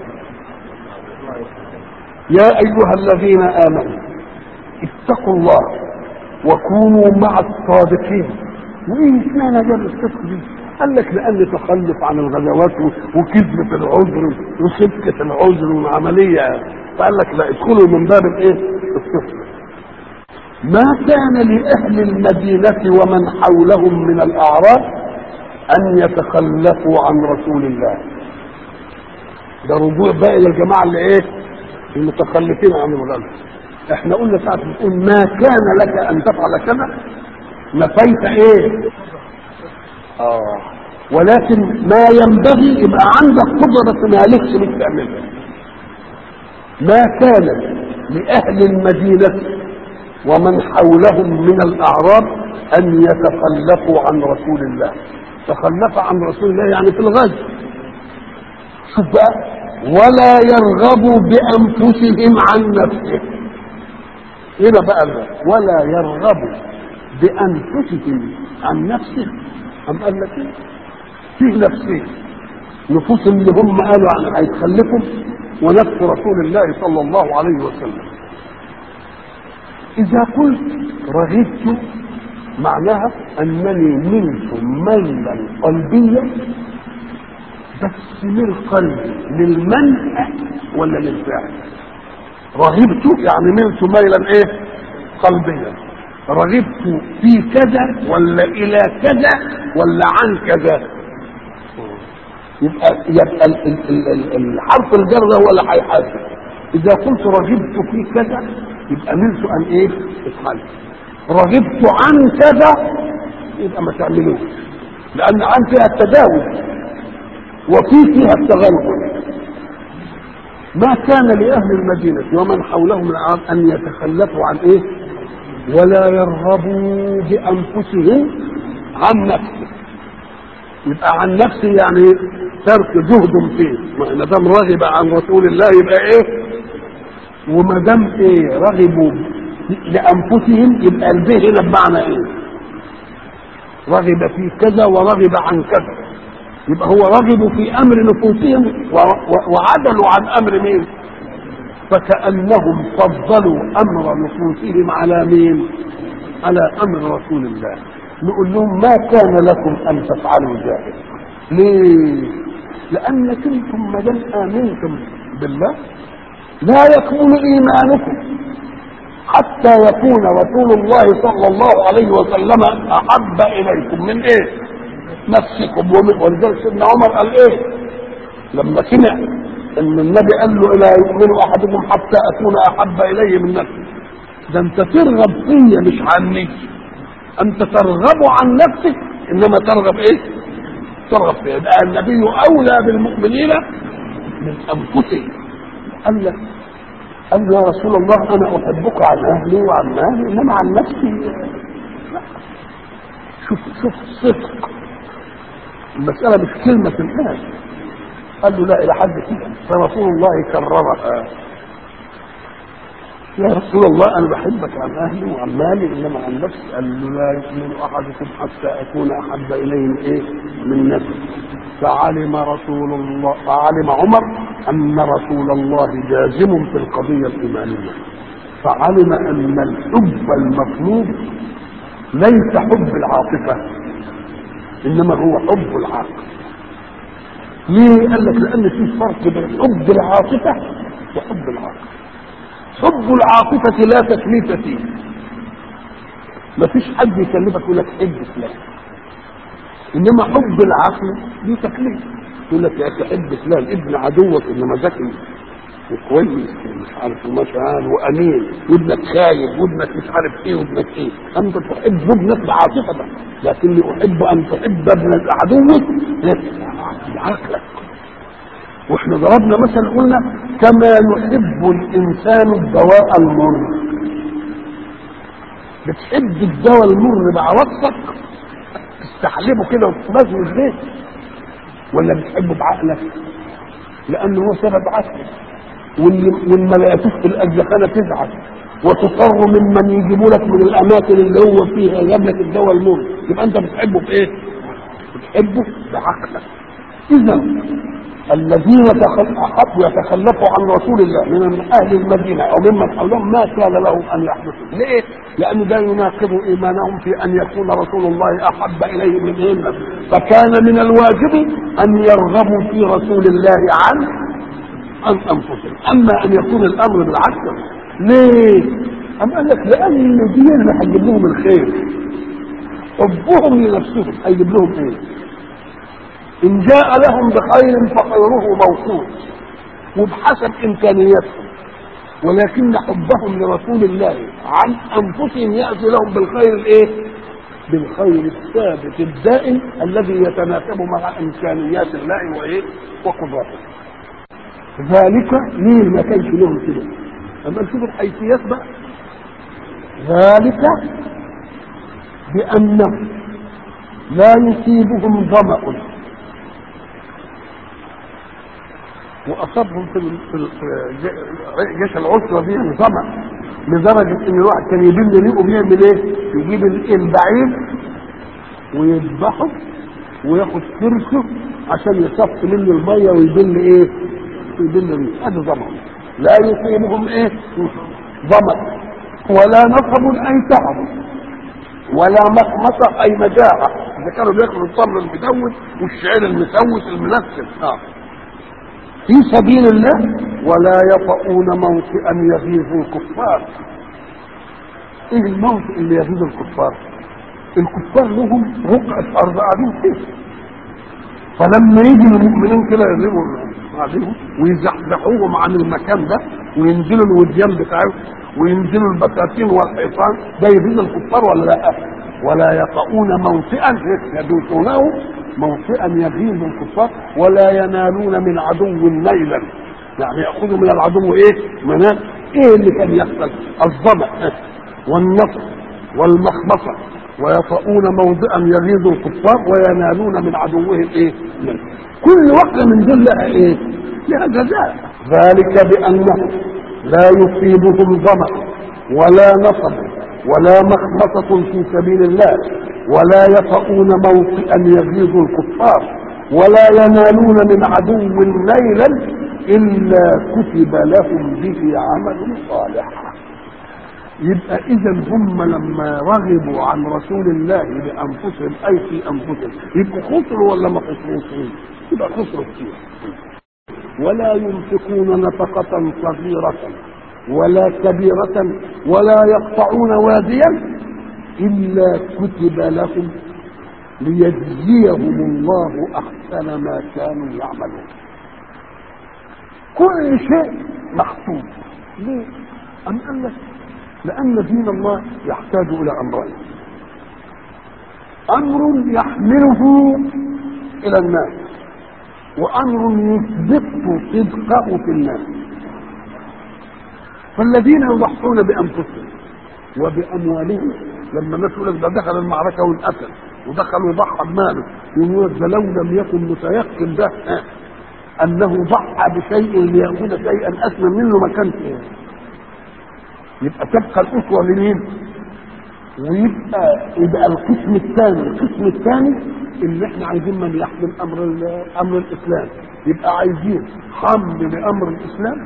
يا ايها الذين امنوا اتقوا الله وكونوا مع الصادقين وايه اشمعنى جاب الصدق دي قال لك لان تخلف عن الغزوات وكذبة العذر وسكة العذر والعملية فقال لك لا ادخلوا من باب الايه الصدق ما كان لأهل المدينة ومن حولهم من الأعراب أن يتخلفوا عن رسول الله ده رجوع بقى إلى الجماعة اللي إيه المتخلفين عن الغزو احنا قلنا ساعة بنقول ما كان لك أن تفعل كذا نفيت إيه آه ولكن ما ينبغي يبقى عندك قدرة ما لكش لك تعملها ما كان لأهل المدينة ومن حولهم من الأعراب أن يتخلفوا عن رسول الله تخلف عن رسول الله يعني في الغزو شوف بقى ولا يرغبوا بأنفسهم عن نفسه هنا بقى الغزو. ولا يرغبوا بأنفسهم عن نفسه أم قال لك إيه؟ فيه نفسين نفوس اللي هم قالوا عن هيتخلفوا ونفس رسول الله صلى الله عليه وسلم إذا قلت رغبت معناها أنني ملت ميلا قلبيا بس من قلبي للمنع ولا للفعل رغبت يعني ملت ميلا ايه قلبيا رغبت في كذا ولا الى كذا ولا عن كذا يبقى يبقى ال- ال- ال- ال- الحرف الجر ده هو اللي هيحاسب اذا قلت رغبت في كذا يبقى ملت ان ايه افعل رغبت عن كذا يبقى ما تعملوش لان عن فيها التداول وفي فيها التغلغل ما كان لأهل المدينة ومن حولهم من الأعراب أن يتخلفوا عن إيه ولا يرغبوا بأنفسهم عن نفسه يبقى عن نفسه يعني ترك جهد فيه ما دام رغب عن رسول الله يبقى ايه وما دام ايه رغبوا لانفسهم يبقى البه هنا بمعنى ايه رغب في كذا ورغب عن كذا يبقى هو رغبوا في امر نفوسهم و- و- وعدلوا عن امر مين فكانهم فضلوا امر نفوسهم على مين على امر رسول الله نقول لهم ما كان لكم ان تفعلوا ذلك ليه لانك انتم ما دام امنتم بالله لا يكمل ايمانكم حتى يكون رسول الله صلى الله عليه وسلم احب اليكم من ايه نفسكم ومن- ولذلك سيدنا عمر قال ايه لما سمع ان النبي قال له لا يؤمن احدكم حتى اكون احب اليه من نفسي ده انت ترغب فيا مش عني انت ترغب عن نفسك انما ترغب ايه ترغب فيا ده النبي اولى بالمؤمنين من انفسهم قال لك قال له يا رسول الله انا احبك عن اهلي وعن مالي انما عن نفسي لا. شوف شوف الصدق المسألة مش كلمة الناس قال له لا إلى حد كده فرسول الله كررها يا رسول الله أنا بحبك عن أهلي وعن مالي إنما عن نفسي قال له لا يؤمن أحدكم حتى أكون أحب إليه من إيه؟ من نفسي فعلم رسول الله فعلم عمر أن رسول الله جازم في القضية الإيمانية فعلم أن الحب المطلوب ليس حب العاطفة انما هو حب العقل ليه قال لك لان في فرق بين حب العاطفه وحب العقل حب العاطفه لا تكليف فيه ما فيش حد يكلفك يقول لك حب فلان انما حب العقل دي تكليف يقول لك يا اخي حب فلان ابن عدوك انما ذكي وكويس مش عارف ومشان وامين وابنك خايب وابنك مش عارف ايه وابنك ايه انت تحب ابنك بعاطفتك لكني احب ان تحب ابن عدوك بعقلك واحنا ضربنا مثلا قلنا كما يحب الانسان الدواء المر بتحب الدواء المر بعواطفك تستحلبه كده وتمزمز بيه ولا بتحبه بعقلك لانه هو سبب عقلك واللي واللي ما لقيتوش في الاجزخانه تزعل وتقر ممن يجيبوا لك من الاماكن اللي هو فيها جاب لك الدواء المر يبقى انت بتحبه في ايه؟ بتحبه بعقلك اذا الذين احبوا يتخلفوا عن رسول الله من اهل المدينه او ممن حولهم ما كان لهم ان يحدثوا ليه؟ لان ده يناقض ايمانهم في ان يكون رسول الله احب اليه منهم فكان من الواجب ان يرغبوا في رسول الله عن عن انفسهم اما ان يكون الامر بالعكس ليه؟ أم قال لك لأن دي اللي هتجيب لهم الخير حبهم لنفسهم هيجيب لهم ايه؟ إن جاء لهم بخير فخيره موصول وبحسب إمكانياتهم ولكن حبهم لرسول الله عن أنفسهم يأتي لهم بالخير الإيه؟ بالخير الثابت الدائم الذي يتناسب مع إمكانيات الله وإيه؟ وقدرته ذلك ليه ما كانش لهم كده؟ أما نشوف الحيثيات بقى ذلك بأنه لا يصيبهم ظمأ وأصابهم في في جيش العسرة دي ظمأ لدرجة إن الواحد كان يبل ريقه بيعمل إيه؟ يجيب البعير ويذبحه وياخد كرشه عشان يصفي منه المية ويبل إيه؟ يبل ريقه هذا ظمأ لا يصيبهم إيه؟ ظمأ ولا نصب اي تعب ولا مخمصة اي مجاعة اذا كانوا بياكلوا التمر المدوس والشعير المسوس المنسل اه في سبيل الله ولا يطؤون موطئا يغيظ الكفار ايه الموطئ اللي يغيظ الكفار الكفار لهم رقعة ارض قاعدين فيه فلما يجي المؤمنين كده يضربوا عليهم ويزحزحوهم عن المكان ده وينزلوا الوديان بتاعهم وينزلوا البساتين والحيطان ده يفيد الكفار ولا لا ولا يطؤون موطئا يدوسونه موطئا يغيظ الكفار ولا ينالون من عدو نيلا يعني ياخذوا من العدو ايه منال ايه اللي كان يحصل الظمأ والنصر والمخمصة ويطؤون موضعا يغيظ الكفار وينالون من عدوهم ايه كل واحدة من دول لها ايه لها جزاء ذلك بأنه لا يصيبهم ظمأ ولا نصب ولا مخمصة في سبيل الله ولا يطؤون موطئا يغيظ الكفار ولا ينالون من عدو نيلا إلا كتب لهم به عمل صالح يبقى إذا هم لما رغبوا عن رسول الله بأنفسهم أي في أنفسهم يبقوا خسروا ولا ما خسروا يبقى خسروا كتير ولا ينفقون نفقة صغيرة ولا كبيرة ولا يقطعون واديا إلا كتب لهم ليجزيهم الله أحسن ما كانوا يعملون كل شيء محسوب ليه؟ أم قال لك لأن دين الله يحتاج إلى أمرين أمر يحمله إلى الناس وامر يثبت صدقه في الناس فالذين يضحون بانفسهم وباموالهم لما الناس يقول لك ده دخل المعركه وانقتل ودخل وضحى بماله يقول ده لو لم يكن متيقن ده انه ضحى بشيء ليأخذ شيئا اسمى منه ما كان فيه يبقى تبقى الاسوه لمين؟ ويبقى يبقى القسم الثاني القسم الثاني اللي احنا عايزين من يحمل امر امر الاسلام يبقى عايزين حمل لامر الاسلام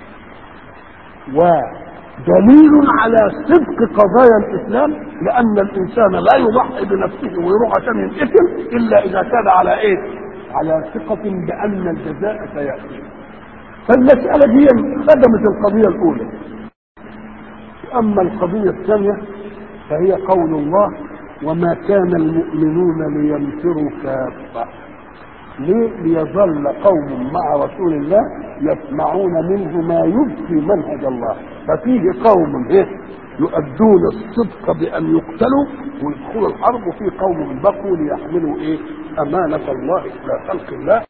ودليل على صدق قضايا الاسلام لان الانسان لا يضحي بنفسه ويروح عشان ينقتل الا اذا كان على ايه؟ على ثقة بأن الجزاء سيأتي. فالمسألة دي خدمت القضية الأولى. أما القضية الثانية فهي قول الله وما كان المؤمنون لينفروا كافة ليه؟ ليظل قوم مع رسول الله يسمعون منه ما يبكي منهج الله ففيه قوم ايه يؤدون الصدق بان يقتلوا ويدخلوا الحرب وفي قوم بقوا ليحملوا ايه امانه الله الى خلق الله